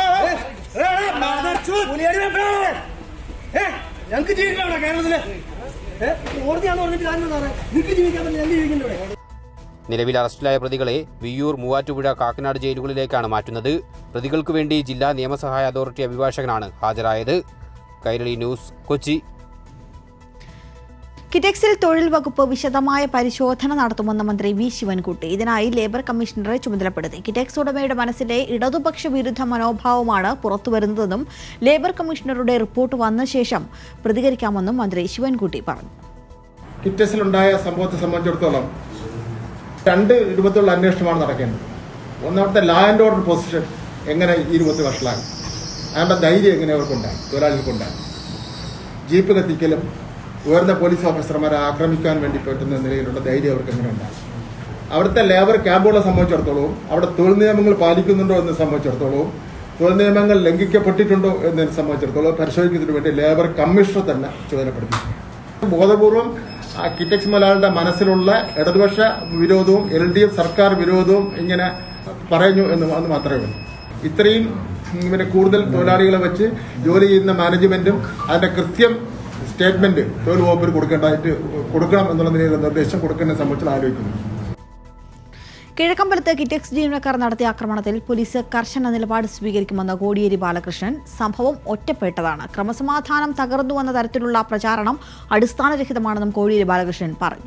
ഞങ്ങൾക്ക് ജീവിക്കണം ഇവിടെ കേരളത്തില് ഏ? കോടതിയാന്ന് പറഞ്ഞിട്ട് കാര്യം സാറേ നിങ്ങൾക്ക് ജീവിക്കാൻ പറ്റില്ല ഞങ്ങൾക്ക് ജീവിക്കണ്ടേ ഇവിടെ നിലവിൽ അറസ്റ്റിലായ പ്രതികളെ വിയ്യൂർ മൂവാറ്റുപുഴ കാക്കനാട് ജയിലുകളിലേക്കാണ് മാറ്റുന്നത് പ്രതികൾക്കു വേണ്ടി ജില്ലാ നിയമസഹായ അതോറിറ്റി അഭിഭാഷകനാണ് ഹാജരായത് കൈരളി ന്യൂസ് കൊച്ചി കിറ്റക്സിൽ തൊഴിൽ വകുപ്പ് വിശദമായ പരിശോധന നടത്തുമെന്ന് മന്ത്രി വി ശിവൻകുട്ടി ഇതിനായി ലേബർ കമ്മീഷണറെ ചുമതലപ്പെടുത്തി കിറ്റക്സ് ഉടമയുടെ മനസ്സിലെ ഇടതുപക്ഷ വിരുദ്ധ മനോഭാവമാണ് പുറത്തുവരുന്നതെന്നും ലേബർ കമ്മീഷണറുടെ റിപ്പോർട്ട് വന്ന ശേഷം പ്രതികരിക്കാമെന്നും മന്ത്രി ശിവൻകുട്ടി പറഞ്ഞു കിറ്റസിലുണ്ടായ സംഭവത്തെ സംബന്ധിച്ചിടത്തോളം രണ്ട് രൂപത്തിലുള്ള അന്വേഷണമാണ് നടക്കേണ്ടത് ഒന്നാമത്തെ ലാ ആൻഡ് ഓർഡർ പൊസിഷൻ എങ്ങനെ ഈ രൂപത്തിൽ വഷളാകും അയാളുടെ ധൈര്യം എങ്ങനെ അവർക്കുണ്ടായി തൊഴിലാളികൾക്കുണ്ടായി ജീപ്പ് കത്തിക്കലും ഉയർന്ന പോലീസ് ഓഫീസർമാരെ ആക്രമിക്കാൻ വേണ്ടി പറ്റുന്ന നിലയിലുള്ള ധൈര്യം അവർക്ക് എങ്ങനെ ഉണ്ടായി അവിടുത്തെ ലേബർ ക്യാമ്പുകളെ സംബന്ധിച്ചിടത്തോളവും അവിടെ തൊഴിൽ നിയമങ്ങൾ പാലിക്കുന്നുണ്ടോ എന്ന് സംബന്ധിച്ചിടത്തോളവും തൊഴിൽ നിയമങ്ങൾ ലംഘിക്കപ്പെട്ടിട്ടുണ്ടോ എന്നതിനെ സംബന്ധിച്ചിടത്തോളം പരിശോധിക്കുന്നതിന് വേണ്ടി ലേബർ കമ്മീഷണർ തന്നെ ചുമതലപ്പെടുത്തി ബോധപൂർവം ആ കിറ്റക്സ് മലയാളിയുടെ മനസ്സിലുള്ള ഇടതുപക്ഷ വിരോധവും എൽ ഡി എഫ് സർക്കാർ വിരോധവും ഇങ്ങനെ പറഞ്ഞു എന്ന് അത് മാത്രമേ ഉള്ളൂ ഇത്രയും ഉം, പിന്നെ കൂടുതൽ തൊഴിലാളികളെ വെച്ച് ജോലി ചെയ്യുന്ന മാനേജ്മെന്റും അതിന്റെ കൃത്യം സ്റ്റേറ്റ്മെന്റ് തൊഴിൽ വകുപ്പിൽ കൊടുക്കേണ്ടതായിട്ട് കൊടുക്കണം എന്നുള്ള നിലയിലുള്ള നിർദ്ദേശം കൊടുക്കേണ്ടത് സംബന്ധിച്ച് ആലോചിക്കുന്നു കിഴക്കമ്പലത്ത് കിറ്റക്സ് ജീവനക്കാർ നടത്തിയ ആക്രമണത്തിൽ പോലീസ് കർശന നിലപാട് സ്വീകരിക്കുമെന്ന് കോടിയേരി ബാലകൃഷ്ണൻ സംഭവം ഒറ്റപ്പെട്ടതാണ് ക്രമസമാധാനം തകർന്നുവെന്ന തരത്തിലുള്ള പ്രചാരണം അടിസ്ഥാനരഹിതമാണെന്നും കോടിയേരി ബാലകൃഷ്ണൻ പറഞ്ഞു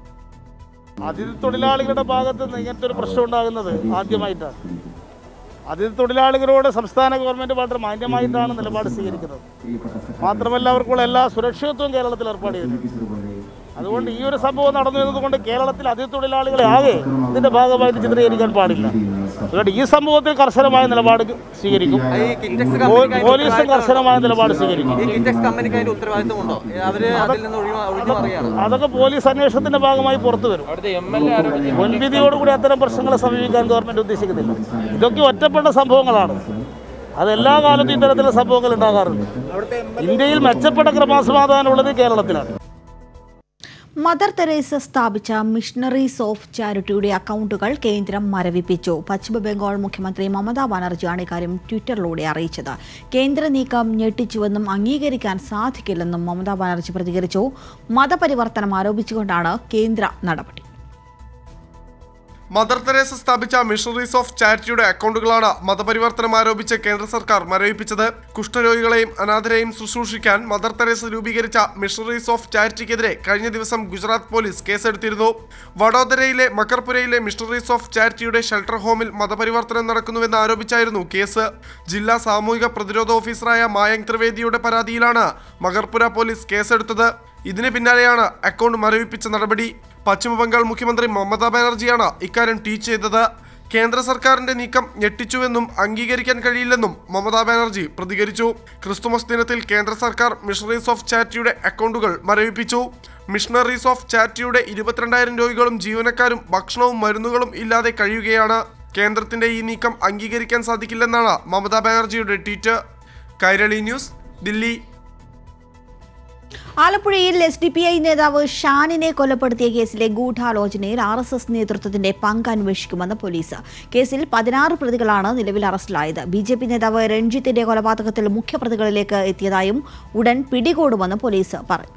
അതിഥി തൊഴിലാളികളുടെ ഭാഗത്ത് നിന്ന് ഇങ്ങനത്തെ ഒരു പ്രശ്നം ഉണ്ടാകുന്നത് ആദ്യമായിട്ടാണ് അതിഥി തൊഴിലാളികളോട് സംസ്ഥാന ഗവൺമെന്റ് വളരെ മാന്യമായിട്ടാണ് നിലപാട് സ്വീകരിക്കുന്നത് മാത്രമല്ല അവർക്കുള്ള എല്ലാ സുരക്ഷിതത്വവും കേരളത്തിൽ ഏർപ്പാട് ചെയ്തിട്ടുണ്ട് അതുകൊണ്ട് ഈ ഒരു സംഭവം നടന്നു എന്നതുകൊണ്ട് കേരളത്തിൽ അതിഥി തൊഴിലാളികളെ ആകെ ഇതിന്റെ ഭാഗമായിട്ട് ചിത്രീകരിക്കാൻ പാടില്ല അതുകൊണ്ട് ഈ സംഭവത്തിൽ കർശനമായ നിലപാട് സ്വീകരിക്കും പോ- പോലീസും കർശനമായ നിലപാട് സ്വീകരിക്കും ഈ കിറ്റക്സ് കമ്പനിക്ക് അതിന്റെ ഉത്തരവാദിത്തമുണ്ടോ അവര് അതിൽ നിന്ന് ഒഴിഞ്ഞു ഒഴിഞ്ഞു മാറുകയാണ് അതൊക്കെ പോലീസ് അന്വേഷണത്തിന്റെ ഭാഗമായി പുറത്തു വരും മുൻവിധിയോടുകൂടി അത്തരം പ്രശ്നങ്ങളെ സമീപിക്കാൻ ഗവൺമെന്റ് ഉദ്ദേശിക്കുന്നില്ല ഇതൊക്കെ ഒറ്റപ്പെട്ട സംഭവങ്ങളാണ് അത് എല്ലാ കാലത്തും ഇത്തരത്തിലുള്ള സംഭവങ്ങൾ ഉണ്ടാകാറുണ്ട് ഇന്ത്യയിൽ മെച്ചപ്പെട്ട ക്രമസമാധാനമുള്ളത് കേരളത്തിലാണ് മദർ തെരേസ സ്ഥാപിച്ച മിഷണറീസ് ഓഫ് ചാരിറ്റിയുടെ അക്കൗണ്ടുകൾ കേന്ദ്രം മരവിപ്പിച്ചു പശ്ചിമ ബംഗാൾ മുഖ്യമന്ത്രി മമതാ ബാനർജിയാണ് ഇക്കാര്യം ട്വിറ്ററിലൂടെ അറിയിച്ചത് കേന്ദ്ര നീക്കം ഞെട്ടിച്ചുവെന്നും അംഗീകരിക്കാൻ സാധിക്കില്ലെന്നും മമതാ ബാനർജി പ്രതികരിച്ചു മതപരിവർത്തനം ആരോപിച്ചുകൊണ്ടാണ് കേന്ദ്ര നടപടി മദർ തെരേസ സ്ഥാപിച്ച മിഷണറീസ് ഓഫ് ചാരിറ്റിയുടെ അക്കൗണ്ടുകളാണ് മതപരിവർത്തനം ആരോപിച്ച് കേന്ദ്ര സർക്കാർ മരവിപ്പിച്ചത് കുഷ്ഠരോഗികളെയും അനാഥരെയും ശുശ്രൂഷിക്കാൻ മദർ തെരേസ രൂപീകരിച്ച മിഷണറീസ് ഓഫ് ചാരിറ്റിക്കെതിരെ കഴിഞ്ഞ ദിവസം ഗുജറാത്ത് പോലീസ് കേസെടുത്തിരുന്നു വഡോദരയിലെ മക്കർപുരയിലെ മിഷണറീസ് ഓഫ് ചാരിറ്റിയുടെ ഷെൽട്ടർ ഹോമിൽ മതപരിവർത്തനം നടക്കുന്നുവെന്ന് ആരോപിച്ചായിരുന്നു കേസ് ജില്ലാ സാമൂഹിക പ്രതിരോധ ഓഫീസറായ മായങ്ക് ത്രിവേദിയുടെ പരാതിയിലാണ് മകർപുര പോലീസ് കേസെടുത്തത് ഇതിന് പിന്നാലെയാണ് അക്കൗണ്ട് മരവിപ്പിച്ച നടപടി പശ്ചിമബംഗാൾ മുഖ്യമന്ത്രി മമതാ ബാനർജിയാണ് ഇക്കാര്യം ട്വീറ്റ് ചെയ്തത് കേന്ദ്ര സർക്കാരിന്റെ നീക്കം ഞെട്ടിച്ചുവെന്നും അംഗീകരിക്കാൻ കഴിയില്ലെന്നും മമതാ ബാനർജി പ്രതികരിച്ചു ക്രിസ്തുമസ് ദിനത്തിൽ കേന്ദ്ര സർക്കാർ മിഷണറീസ് ഓഫ് ചാരിറ്റിയുടെ അക്കൗണ്ടുകൾ മരവിപ്പിച്ചു മിഷണറീസ് ഓഫ് ചാരിറ്റിയുടെ ഇരുപത്തിരണ്ടായിരം രോഗികളും ജീവനക്കാരും ഭക്ഷണവും മരുന്നുകളും ഇല്ലാതെ കഴിയുകയാണ് കേന്ദ്രത്തിന്റെ ഈ നീക്കം അംഗീകരിക്കാൻ സാധിക്കില്ലെന്നാണ് മമതാ ബാനർജിയുടെ ട്വീറ്റ് കൈരളി ന്യൂസ് ദില്ലി ആലപ്പുഴയിൽ എസ് ഡി പി ഐ നേതാവ് ഷാനിനെ കൊലപ്പെടുത്തിയ കേസിലെ ഗൂഢാലോചനയിൽ ആർ എസ് എസ് നേതൃത്വത്തിന്റെ പങ്ക് അന്വേഷിക്കുമെന്ന് പോലീസ് കേസിൽ പതിനാറ് പ്രതികളാണ് നിലവിൽ അറസ്റ്റിലായത് ബി ജെ പി നേതാവ് രഞ്ജിത്തിന്റെ കൊലപാതകത്തിൽ മുഖ്യപ്രതികളിലേക്ക് എത്തിയതായും ഉടൻ പിടികൂടുമെന്ന് പോലീസ് പറഞ്ഞു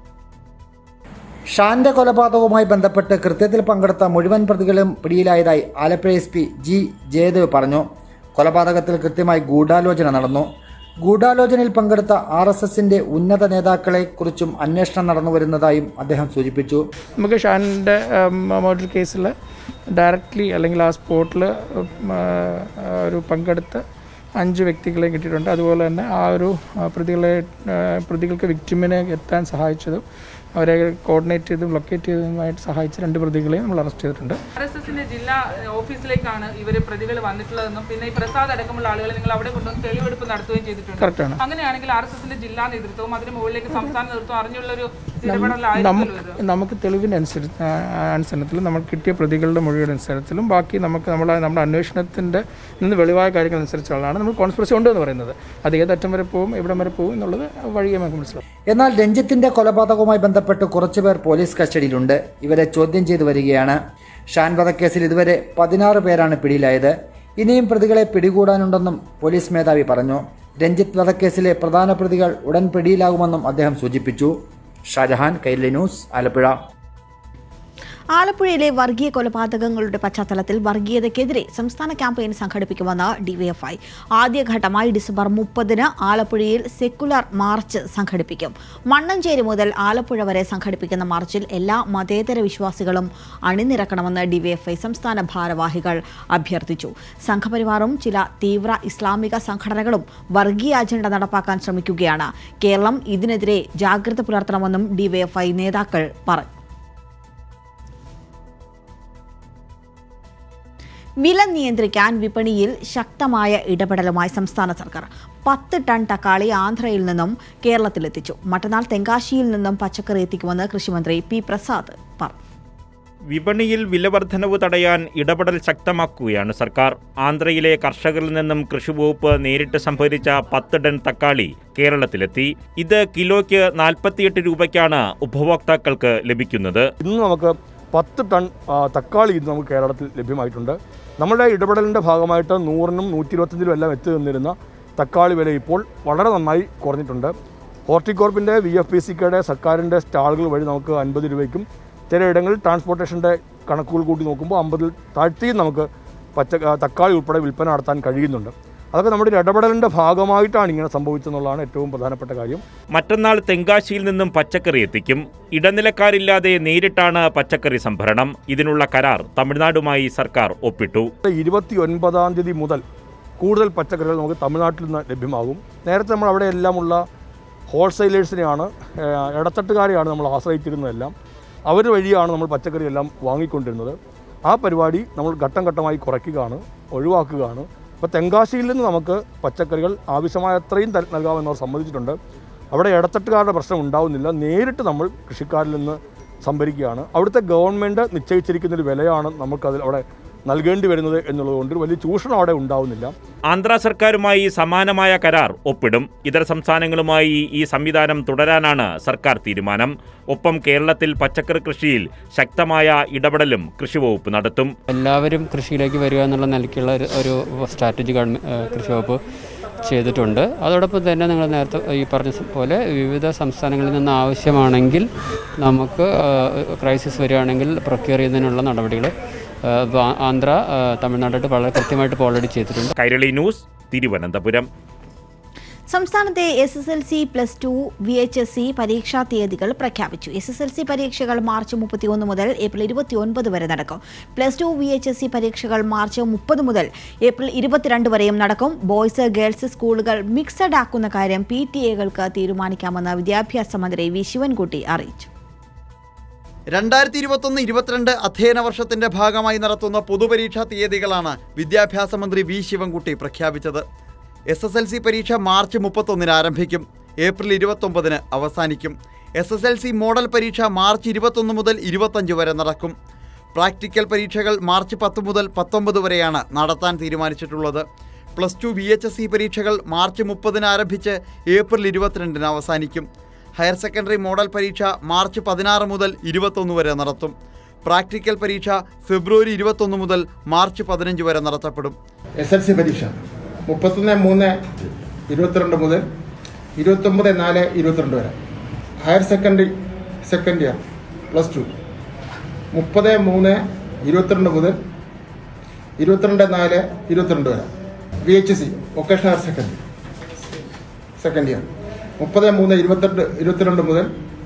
ഷാന്റെ കൊലപാതകവുമായി ബന്ധപ്പെട്ട് കൃത്യത്തിൽ പങ്കെടുത്ത മുഴുവൻ പ്രതികളും പിടിയിലായതായി Alappuzha S P G Jayadev പറഞ്ഞു കൊലപാതകത്തിൽ കൃത്യമായി ഗൂഢാലോചന നടന്നു ഗൂഢാലോചനയിൽ പങ്കെടുത്ത ആർ എസ് എസിന്റെ ഉന്നത നേതാക്കളെ കുറിച്ചും അന്വേഷണം നടന്നു വരുന്നതായും അദ്ദേഹം സൂചിപ്പിച്ചു നമുക്ക് ഷാനിൻ്റെ മർഡർ കേസിൽ ഡയറക്റ്റ്ലി അല്ലെങ്കിൽ ആ സ്പോട്ടിൽ ഒരു പങ്കെടുത്ത അഞ്ച് വ്യക്തികളെ കിട്ടിയിട്ടുണ്ട് അതുപോലെ തന്നെ ആ ഒരു ആ, പ്രതികളെ ആ, പ്രതികൾക്ക് വിക്ടിമിനെ എത്താൻ സഹായിച്ചതും അവരെ കോർഡിനേറ്റ് ചെയ്തും ലൊക്കേറ്റ് ചെയ്തതുമായിട്ട് സഹായിച്ച രണ്ട് പ്രതികളെയും നമ്മൾ അറസ്റ്റ് ചെയ്തിട്ടുണ്ട് ആർ എസ് എസിന്റെ ജില്ലാ ഓഫീസിലേക്കാണ് ഇവർ പ്രതികൾ വന്നിട്ടുള്ളതെന്നും പിന്നെ ഈ പ്രസാദ് അടക്കമുള്ള ആളുകളെ നിങ്ങൾ അവിടെ കൊണ്ടുവന്ന് തെളിവെടുപ്പ് നടത്തുകയും ചെയ്തിട്ടുണ്ട് Correct ആണ്. അങ്ങനെയാണെങ്കിൽ ആർ എസ് എസിന്റെ ജില്ലാ നേതൃത്വവും അതിന് മുകളിലേക്ക് സംസ്ഥാന നേതൃത്വം അറിഞ്ഞുള്ള ഒരു നമുക്ക് ഇടപെടലായിരുന്നു നമുക്ക് തെളിവിൻ്റെ അനുസരിച്ച് ആ, അനുസരണത്തിൽ നമ്മൾ കിട്ടിയ പ്രതികളുടെ മൊഴിയുടെ അനുസരിച്ചിലും ബാക്കി നമുക്ക് നമ്മളെ നമ്മുടെ അന്വേഷണത്തിൻ്റെ നിന്ന് വെളിവായ കാര്യങ്ങൾ അനുസരിച്ചുള്ളതാണ് നമ്മൾ കോൺസ്പിറസി ഉണ്ട് എന്ന് പറയുന്നത് അത് ഏതറ്റം വരെ പോകും എവിടം വരെ പോകും എന്നുള്ളത് വഴിയെ നമുക്ക് മനസ്സിലാവും എന്നാൽ രഞ്ജിത്തിന്റെ കൊലപാതകവുമായി ബന്ധപ്പെട്ട് കുറച്ചുപേർ പോലീസ് കസ്റ്റഡിയിലുണ്ട് ഇവരെ ചോദ്യം ചെയ്തു വരികയാണ് ഷാൻ വധക്കേസിൽ ഇതുവരെ പതിനാറ് പേരാണ് പിടിയിലായത് ഇനിയും പ്രതികളെ പിടികൂടാനുണ്ടെന്നും പോലീസ് മേധാവി പറഞ്ഞു രഞ്ജിത്ത് വധക്കേസിലെ പ്രധാന പ്രതികൾ ഉടൻ പിടിയിലാകുമെന്നും അദ്ദേഹം സൂചിപ്പിച്ചു ഷാജഹാൻ കൈരളി ന്യൂസ് ആലപ്പുഴ ആലപ്പുഴയിലെ വർഗീയ കൊലപാതകങ്ങളുടെ പശ്ചാത്തലത്തിൽ വർഗീയതയ്ക്കെതിരെ സംസ്ഥാന ക്യാമ്പയിൻ സംഘടിപ്പിക്കുമെന്ന് ഡിവൈഎഫ്ഐ ആദ്യഘട്ടമായി ഡിസംബർ മുപ്പതിന് ആലപ്പുഴയിൽ സെക്കുലർ മാർച്ച് സംഘടിപ്പിക്കും മണ്ണഞ്ചേരി മുതൽ ആലപ്പുഴ വരെ സംഘടിപ്പിക്കുന്ന മാർച്ചിൽ എല്ലാ മതേതര വിശ്വാസികളും അണിനിരക്കണമെന്ന് ഡിവൈഎഫ്ഐ സംസ്ഥാന ഭാരവാഹികൾ അഭ്യർത്ഥിച്ചു സംഘപരിവാറും ചില തീവ്ര ഇസ്ലാമിക സംഘടനകളും വർഗീയ അജണ്ട നടപ്പാക്കാൻ ശ്രമിക്കുകയാണ് കേരളം ഇതിനെതിരെ ജാഗ്രത പുലർത്തണമെന്നും ഡിവൈഎഫ്ഐ നേതാക്കൾ പറഞ്ഞു വില നിയന്ത്രിക്കാൻ വിപണിയിൽ ശക്തമായ ഇടപെടലുമായി സംസ്ഥാന സർക്കാർ പത്ത് ടൺ തക്കാളി ആന്ധ്രയിൽ നിന്നും കേരളത്തിലെത്തിച്ചു മറ്റന്നാൾ തെങ്കാശിയിൽ നിന്നും പച്ചക്കറി എത്തിക്കുമെന്ന് കൃഷിമന്ത്രി പി പ്രസാദ് പറഞ്ഞു വിപണിയിൽ വിലവർദ്ധനവ് തടയാൻ ഇടപെടൽ ശക്തമാക്കുകയാണ് സർക്കാർ ആന്ധ്രയിലെ കർഷകരിൽ നിന്നും കൃഷിവകുപ്പ് നേരിട്ട് സംഭരിച്ച പത്ത് ടൺ തക്കാളി കേരളത്തിലെത്തി ഇത് കിലോയ്ക്ക് നാൽപ്പത്തിയെട്ട് രൂപയ്ക്കാണ് ഉപഭോക്താക്കൾക്ക് ലഭിക്കുന്നത് ഇന്ന് നമുക്ക് പത്ത് ടൺ ആ, തക്കാളി ഇന്ന് നമുക്ക് കേരളത്തിൽ ലഭ്യമായിട്ടുണ്ട് നമ്മുടെ ഇടപെടലിൻ്റെ ഭാഗമായിട്ട് നൂറിനും നൂറ്റി ഇരുപത്തഞ്ചിലും എല്ലാം എത്തി നിന്നിരുന്ന തക്കാളി വില ഇപ്പോൾ വളരെ നന്നായി കുറഞ്ഞിട്ടുണ്ട് ഹോർട്ടികോർപ്പിൻ്റെ വി എഫ് പി സിക്കയുടെ സർക്കാരിൻ്റെ സ്റ്റാളുകൾ വഴി നമുക്ക് അൻപത് രൂപയ്ക്കും ചിലയിടങ്ങളിൽ ട്രാൻസ്പോർട്ടേഷൻ്റെ കണക്കുകൾ കൂട്ടി നോക്കുമ്പോൾ അമ്പതിൽ താഴ്ത്തിയും നമുക്ക് പച്ച ആ, തക്കാളി ഉൾപ്പെടെ വിൽപ്പന നടത്താൻ കഴിയുന്നുണ്ട് അതൊക്കെ നമ്മുടെ ഒരു ഇടപെടലിൻ്റെ ഭാഗമായിട്ടാണ് ഇങ്ങനെ സംഭവിച്ചതെന്നുള്ളതാണ് ഏറ്റവും പ്രധാനപ്പെട്ട കാര്യം മറ്റന്നാൾ തെങ്കാശിയിൽ നിന്നും പച്ചക്കറി എത്തിക്കും ഇടനിലക്കാരില്ലാതെ നേരിട്ടാണ് പച്ചക്കറി സംഭരണം ഇതിനുള്ള കരാർ തമിഴ്നാടുമായി സർക്കാർ ഒപ്പിട്ടു ഇരുപത്തി ഒൻപതാം തീയതി മുതൽ കൂടുതൽ പച്ചക്കറികൾ നമുക്ക് തമിഴ്നാട്ടിൽ നിന്ന് ലഭ്യമാകും നേരത്തെ നമ്മൾ അവിടെ എല്ലാമുള്ള ഹോൾസെയിലേഴ്സിനെയാണ് ഏഹ്, ഇടത്തട്ടുകാരെയാണ് നമ്മൾ ആശ്രയിച്ചിരുന്നതെല്ലാം അവർ വഴിയാണ് നമ്മൾ പച്ചക്കറി എല്ലാം വാങ്ങിക്കൊണ്ടിരുന്നത് ആ പരിപാടി നമ്മൾ ഘട്ടം ഘട്ടമായി കുറയ്ക്കുകയാണ് ഒഴിവാക്കുകയാണ് അപ്പോൾ തെങ്കാശിയിൽ നിന്ന് നമുക്ക് പച്ചക്കറികൾ ആവശ്യമായ അത്രയും തര- നൽകാമെന്നവർ സമ്മതിച്ചിട്ടുണ്ട് അവിടെ ഇടത്തട്ടുകാരുടെ പ്രശ്നം ഉണ്ടാവുന്നില്ല നേരിട്ട് നമ്മൾ കൃഷിക്കാരിൽ നിന്ന് സംഭരിക്കുകയാണ് അവിടുത്തെ ഗവൺമെൻറ് നിശ്ചയിച്ചിരിക്കുന്ന ഒരു വിലയാണ് നമുക്കതിൽ അവിടെ നൽകേണ്ടി വരുന്നത് എന്നുള്ളതുകൊണ്ട് ഒരു വലിയ ചൂഷണം അവിടെ ഉണ്ടാവുന്നില്ല ആന്ധ്ര സർക്കാരുമായി സമാനമായ കരാർ ഒപ്പിടും ഇതര സംസ്ഥാനങ്ങളുമായി ഈ സംവിധാനം തുടരാനാണ് സർക്കാർ തീരുമാനം ഒപ്പം കേരളത്തിൽ പച്ചക്കറി കൃഷിയിൽ ശക്തമായ ഇടപെടലും കൃഷിവകുപ്പ് നടത്തും എല്ലാവരും കൃഷിയിലേക്ക് വരിക എന്നുള്ള നിലയ്ക്കുള്ള ഒരു- ഒരു സ്ട്രാറ്റജി ഗവൺമെൻറ് കൃഷി വകുപ്പ് ചെയ്തിട്ടുണ്ട് അതോടൊപ്പം തന്നെ നിങ്ങൾ നേരത്തെ ഈ പറഞ്ഞ സ- പോലെ വിവിധ സംസ്ഥാനങ്ങളിൽ നിന്ന് ആവശ്യമാണെങ്കിൽ നമുക്ക് ക്രൈസിസ് വരികയാണെങ്കിൽ പ്രൊക്യൂർ ചെയ്യുന്നതിനുള്ള നടപടികൾ ആന്ധ്ര ആ, തമിഴ്നാടായിട്ട് വളരെ കൃത്യമായിട്ട് ഇപ്പോൾ ഓൾറെഡി ചെയ്തിട്ടുണ്ട് കൈരളി ന്യൂസ് തിരുവനന്തപുരം സംസ്ഥാനത്തെ S S L C plus two V H S C പരീക്ഷാ തീയതികൾ പ്രഖ്യാപിച്ചു എസ് എസ് എൽ സി പരീക്ഷകൾ മാർച്ച് മുപ്പത്തിയൊന്ന് മുതൽ ഏപ്രിൽ ഇരുപത്തിയൊൻപത് വരെ നടക്കും plus two V H S C പരീക്ഷകൾ മാർച്ച് മുപ്പത് മുതൽ ഏപ്രിൽ ഇരുപത്തിരണ്ട് വരെയും നടക്കും ബോയ്സ് ഗേൾസ് സ്കൂളുകൾ മിക്സഡ് ആക്കുന്ന കാര്യം പി ടി എകൾക്ക് തീരുമാനിക്കാമെന്ന് വിദ്യാഭ്യാസ മന്ത്രി വി ശിവൻകുട്ടി അറിയിച്ചു രണ്ടായിരത്തി ഇരുപത്തൊന്ന് ഇരുപത്തിരണ്ട് അധ്യയന വർഷത്തിന്റെ ഭാഗമായി നടത്തുന്ന പൊതുപരീക്ഷാ തീയതികളാണ് വിദ്യാഭ്യാസ മന്ത്രി വി ശിവൻകുട്ടി പ്രഖ്യാപിച്ചത് എസ് എസ് എൽ സി പരീക്ഷ മാർച്ച് മുപ്പത്തൊന്നിന് ആരംഭിക്കും ഏപ്രിൽ ഇരുപത്തൊമ്പതിന് അവസാനിക്കും S S L C model പരീക്ഷ മാർച്ച് ഇരുപത്തൊന്ന് മുതൽ ഇരുപത്തഞ്ച് വരെ നടക്കും പ്രാക്ടിക്കൽ പരീക്ഷകൾ മാർച്ച് പത്ത് മുതൽ പത്തൊമ്പത് വരെയാണ് നടത്താൻ തീരുമാനിച്ചിട്ടുള്ളത് plus two V H S C പരീക്ഷകൾ മാർച്ച് മുപ്പതിന് ആരംഭിച്ച് ഏപ്രിൽ ഇരുപത്തിരണ്ടിന് അവസാനിക്കും ഹയർ സെക്കൻഡറി മോഡൽ പരീക്ഷ മാർച്ച് പതിനാറ് മുതൽ ഇരുപത്തൊന്ന് വരെ നടത്തും പ്രാക്ടിക്കൽ പരീക്ഷ ഫെബ്രുവരി ഇരുപത്തൊന്ന് മുതൽ മാർച്ച് പതിനഞ്ച് വരെ നടത്തപ്പെടും എസ് എൽ സി പരീക്ഷ മുപ്പത്തൊന്ന് മൂന്ന് ഇരുപത്തിരണ്ട് മുതൽ ഇരുപത്തൊമ്പത് നാല് ഇരുപത്തിരണ്ട് വരെ higher secondary second year plus two മുപ്പത് മൂന്ന് ഇരുപത്തിരണ്ട് മുതൽ ഇരുപത്തിരണ്ട് നാല് ഇരുപത്തിരണ്ട് വരെ V H C vocational higher secondary second year മുപ്പത് മൂന്ന് ഇരുപത്തിരണ്ട് ഇരുപത്തിരണ്ട് മുതൽ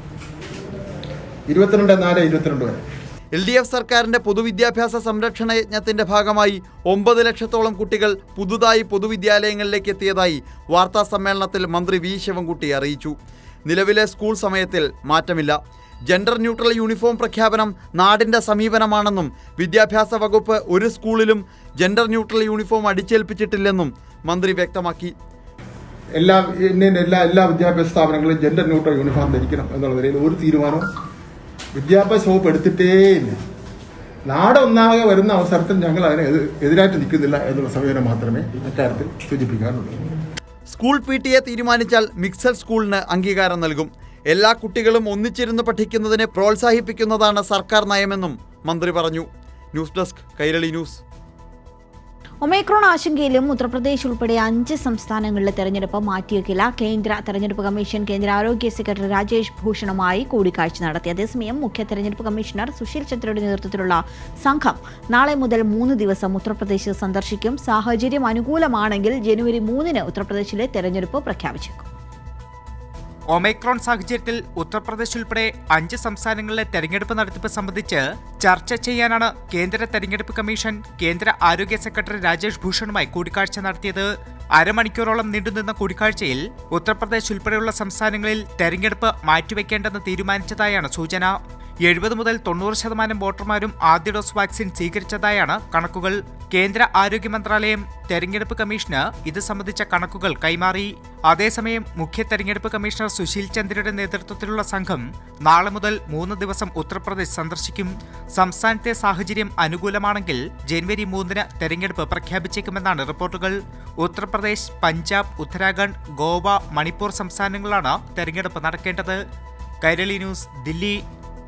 ഇരുപത്തിരണ്ട് നാല് ഇരുപത്തിരണ്ട് വരെ എൽ ഡി എഫ് സർക്കാരിന്റെ പൊതുവിദ്യാഭ്യാസ സംരക്ഷണ യജ്ഞത്തിന്റെ ഭാഗമായി ഒമ്പത് ലക്ഷത്തോളം കുട്ടികൾ പുതുതായി പൊതുവിദ്യാലയങ്ങളിലേക്ക് എത്തിയതായി വാർത്താ സമ്മേളനത്തിൽ മന്ത്രി വി ശിവൻകുട്ടി അറിയിച്ചു നിലവിലെ സ്കൂൾ സമയത്തിൽ മാറ്റമില്ല ജെൻഡർ ന്യൂട്രൽ യൂണിഫോം പ്രഖ്യാപനം നാടിന്റെ സമീപനമാണെന്നും വിദ്യാഭ്യാസ വകുപ്പ് ഒരു സ്കൂളിലും ജെൻഡർ ന്യൂട്രൽ യൂണിഫോം അടിച്ചേൽപ്പിച്ചിട്ടില്ലെന്നും മന്ത്രി വ്യക്തമാക്കി എല്ലാ ഇന്ത്യൻ എല്ലാ എല്ലാ വിദ്യാഭ്യാസ സ്ഥാപനങ്ങളിലും ജെൻഡർ ന്യൂട്രൽ യൂണിഫോം ധരിക്കണം എന്നുള്ള നിലയിൽ ഒരു തീരുമാനവും വിദ്യാഭ്യാസ വകുപ്പ് എടുത്തിട്ടേയില്ല നാടൊന്നാകെ വരുന്ന അവസരത്തിൽ ഞങ്ങൾ അതിന് എതി- എതിരായിട്ട് നിൽക്കുന്നില്ല എന്നുള്ള സമീപനം മാത്രമേ ഇക്കാര്യത്തിൽ സൂചിപ്പിക്കാനുള്ളൂ സ്കൂൾ പി ടി എ തീരുമാനിച്ചാൽ മിക്സഡ് സ്കൂളിന് അംഗീകാരം നൽകും എല്ലാ കുട്ടികളും ഒന്നിച്ചിരുന്ന് പഠിക്കുന്നതിനെ പ്രോത്സാഹിപ്പിക്കുന്നതാണ് സർക്കാർ നയമെന്നും മന്ത്രി പറഞ്ഞു news desk Kairali news Omicron ആശങ്കയിലും ഉത്തർപ്രദേശ് ഉൾപ്പെടെ അഞ്ച് സംസ്ഥാനങ്ങളിലെ തെരഞ്ഞെടുപ്പ് മാറ്റിവെക്കില്ല കേന്ദ്ര തെരഞ്ഞെടുപ്പ് കമ്മീഷൻ കേന്ദ്ര ആരോഗ്യ സെക്രട്ടറി രാജേഷ് ഭൂഷണുമായി കൂടിക്കാഴ്ച നടത്തി അതേസമയം മുഖ്യ തെരഞ്ഞെടുപ്പ് കമ്മീഷണർ സുശീൽ ചന്ദ്രയുടെ നേതൃത്വത്തിലുള്ള സംഘം നാളെ മുതൽ മൂന്ന് ദിവസം ഉത്തർപ്രദേശ് സന്ദർശിക്കും സാഹചര്യം അനുകൂലമാണെങ്കിൽ ജനുവരി മൂന്നിന് ഉത്തർപ്രദേശിലെ തെരഞ്ഞെടുപ്പ് പ്രഖ്യാപിച്ചേക്കും ഒമൈക്രോൺ സാഹചര്യത്തിൽ ഉത്തർപ്രദേശ് ഉൾപ്പെടെ അഞ്ച് സംസ്ഥാനങ്ങളിലെ തെരഞ്ഞെടുപ്പ് നടത്തിപ്പ് സംബന്ധിച്ച് ചർച്ച ചെയ്യാനാണ് കേന്ദ്ര തെരഞ്ഞെടുപ്പ് കമ്മീഷൻ കേന്ദ്ര ആരോഗ്യ സെക്രട്ടറി രാജേഷ് ഭൂഷണുമായി കൂടിക്കാഴ്ച നടത്തിയത് അരമണിക്കൂറോളം നീണ്ടുനിന്ന കൂടിക്കാഴ്ചയിൽ ഉത്തർപ്രദേശ് ഉൾപ്പെടെയുള്ള സംസ്ഥാനങ്ങളിൽ തെരഞ്ഞെടുപ്പ് മാറ്റിവെക്കേണ്ടെന്ന് തീരുമാനിച്ചതായാണ് സൂചന എഴുപത് മുതൽ തൊണ്ണൂറ് ശതമാനം വോട്ടർമാരും ആദ്യ ഡോസ് വാക്സിൻ സ്വീകരിച്ചതായാണ് കണക്കുകൾ കേന്ദ്ര ആരോഗ്യ മന്ത്രാലയം തെരഞ്ഞെടുപ്പ് കമ്മീഷന് ഇത് സംബന്ധിച്ച കണക്കുകൾ കൈമാറി അതേസമയം മുഖ്യ തെരഞ്ഞെടുപ്പ് കമ്മീഷണർ സുശീൽ ചന്ദ്രയുടെ നേതൃത്വത്തിലുള്ള സംഘം നാളെ മുതൽ മൂന്ന് ദിവസം ഉത്തർപ്രദേശ് സന്ദർശിക്കും സംസ്ഥാനത്തെ സാഹചര്യം അനുകൂലമാണെങ്കിൽ ജനുവരി മൂന്നിന് തെരഞ്ഞെടുപ്പ് പ്രഖ്യാപിച്ചേക്കുമെന്നാണ് റിപ്പോർട്ടുകൾ ഉത്തർപ്രദേശ് പഞ്ചാബ് ഉത്തരാഖണ്ഡ് ഗോവ മണിപ്പൂർ സംസ്ഥാനങ്ങളിലാണ് തെരഞ്ഞെടുപ്പ് നടക്കേണ്ടത് കൈരളി ന്യൂസ് ദില്ലി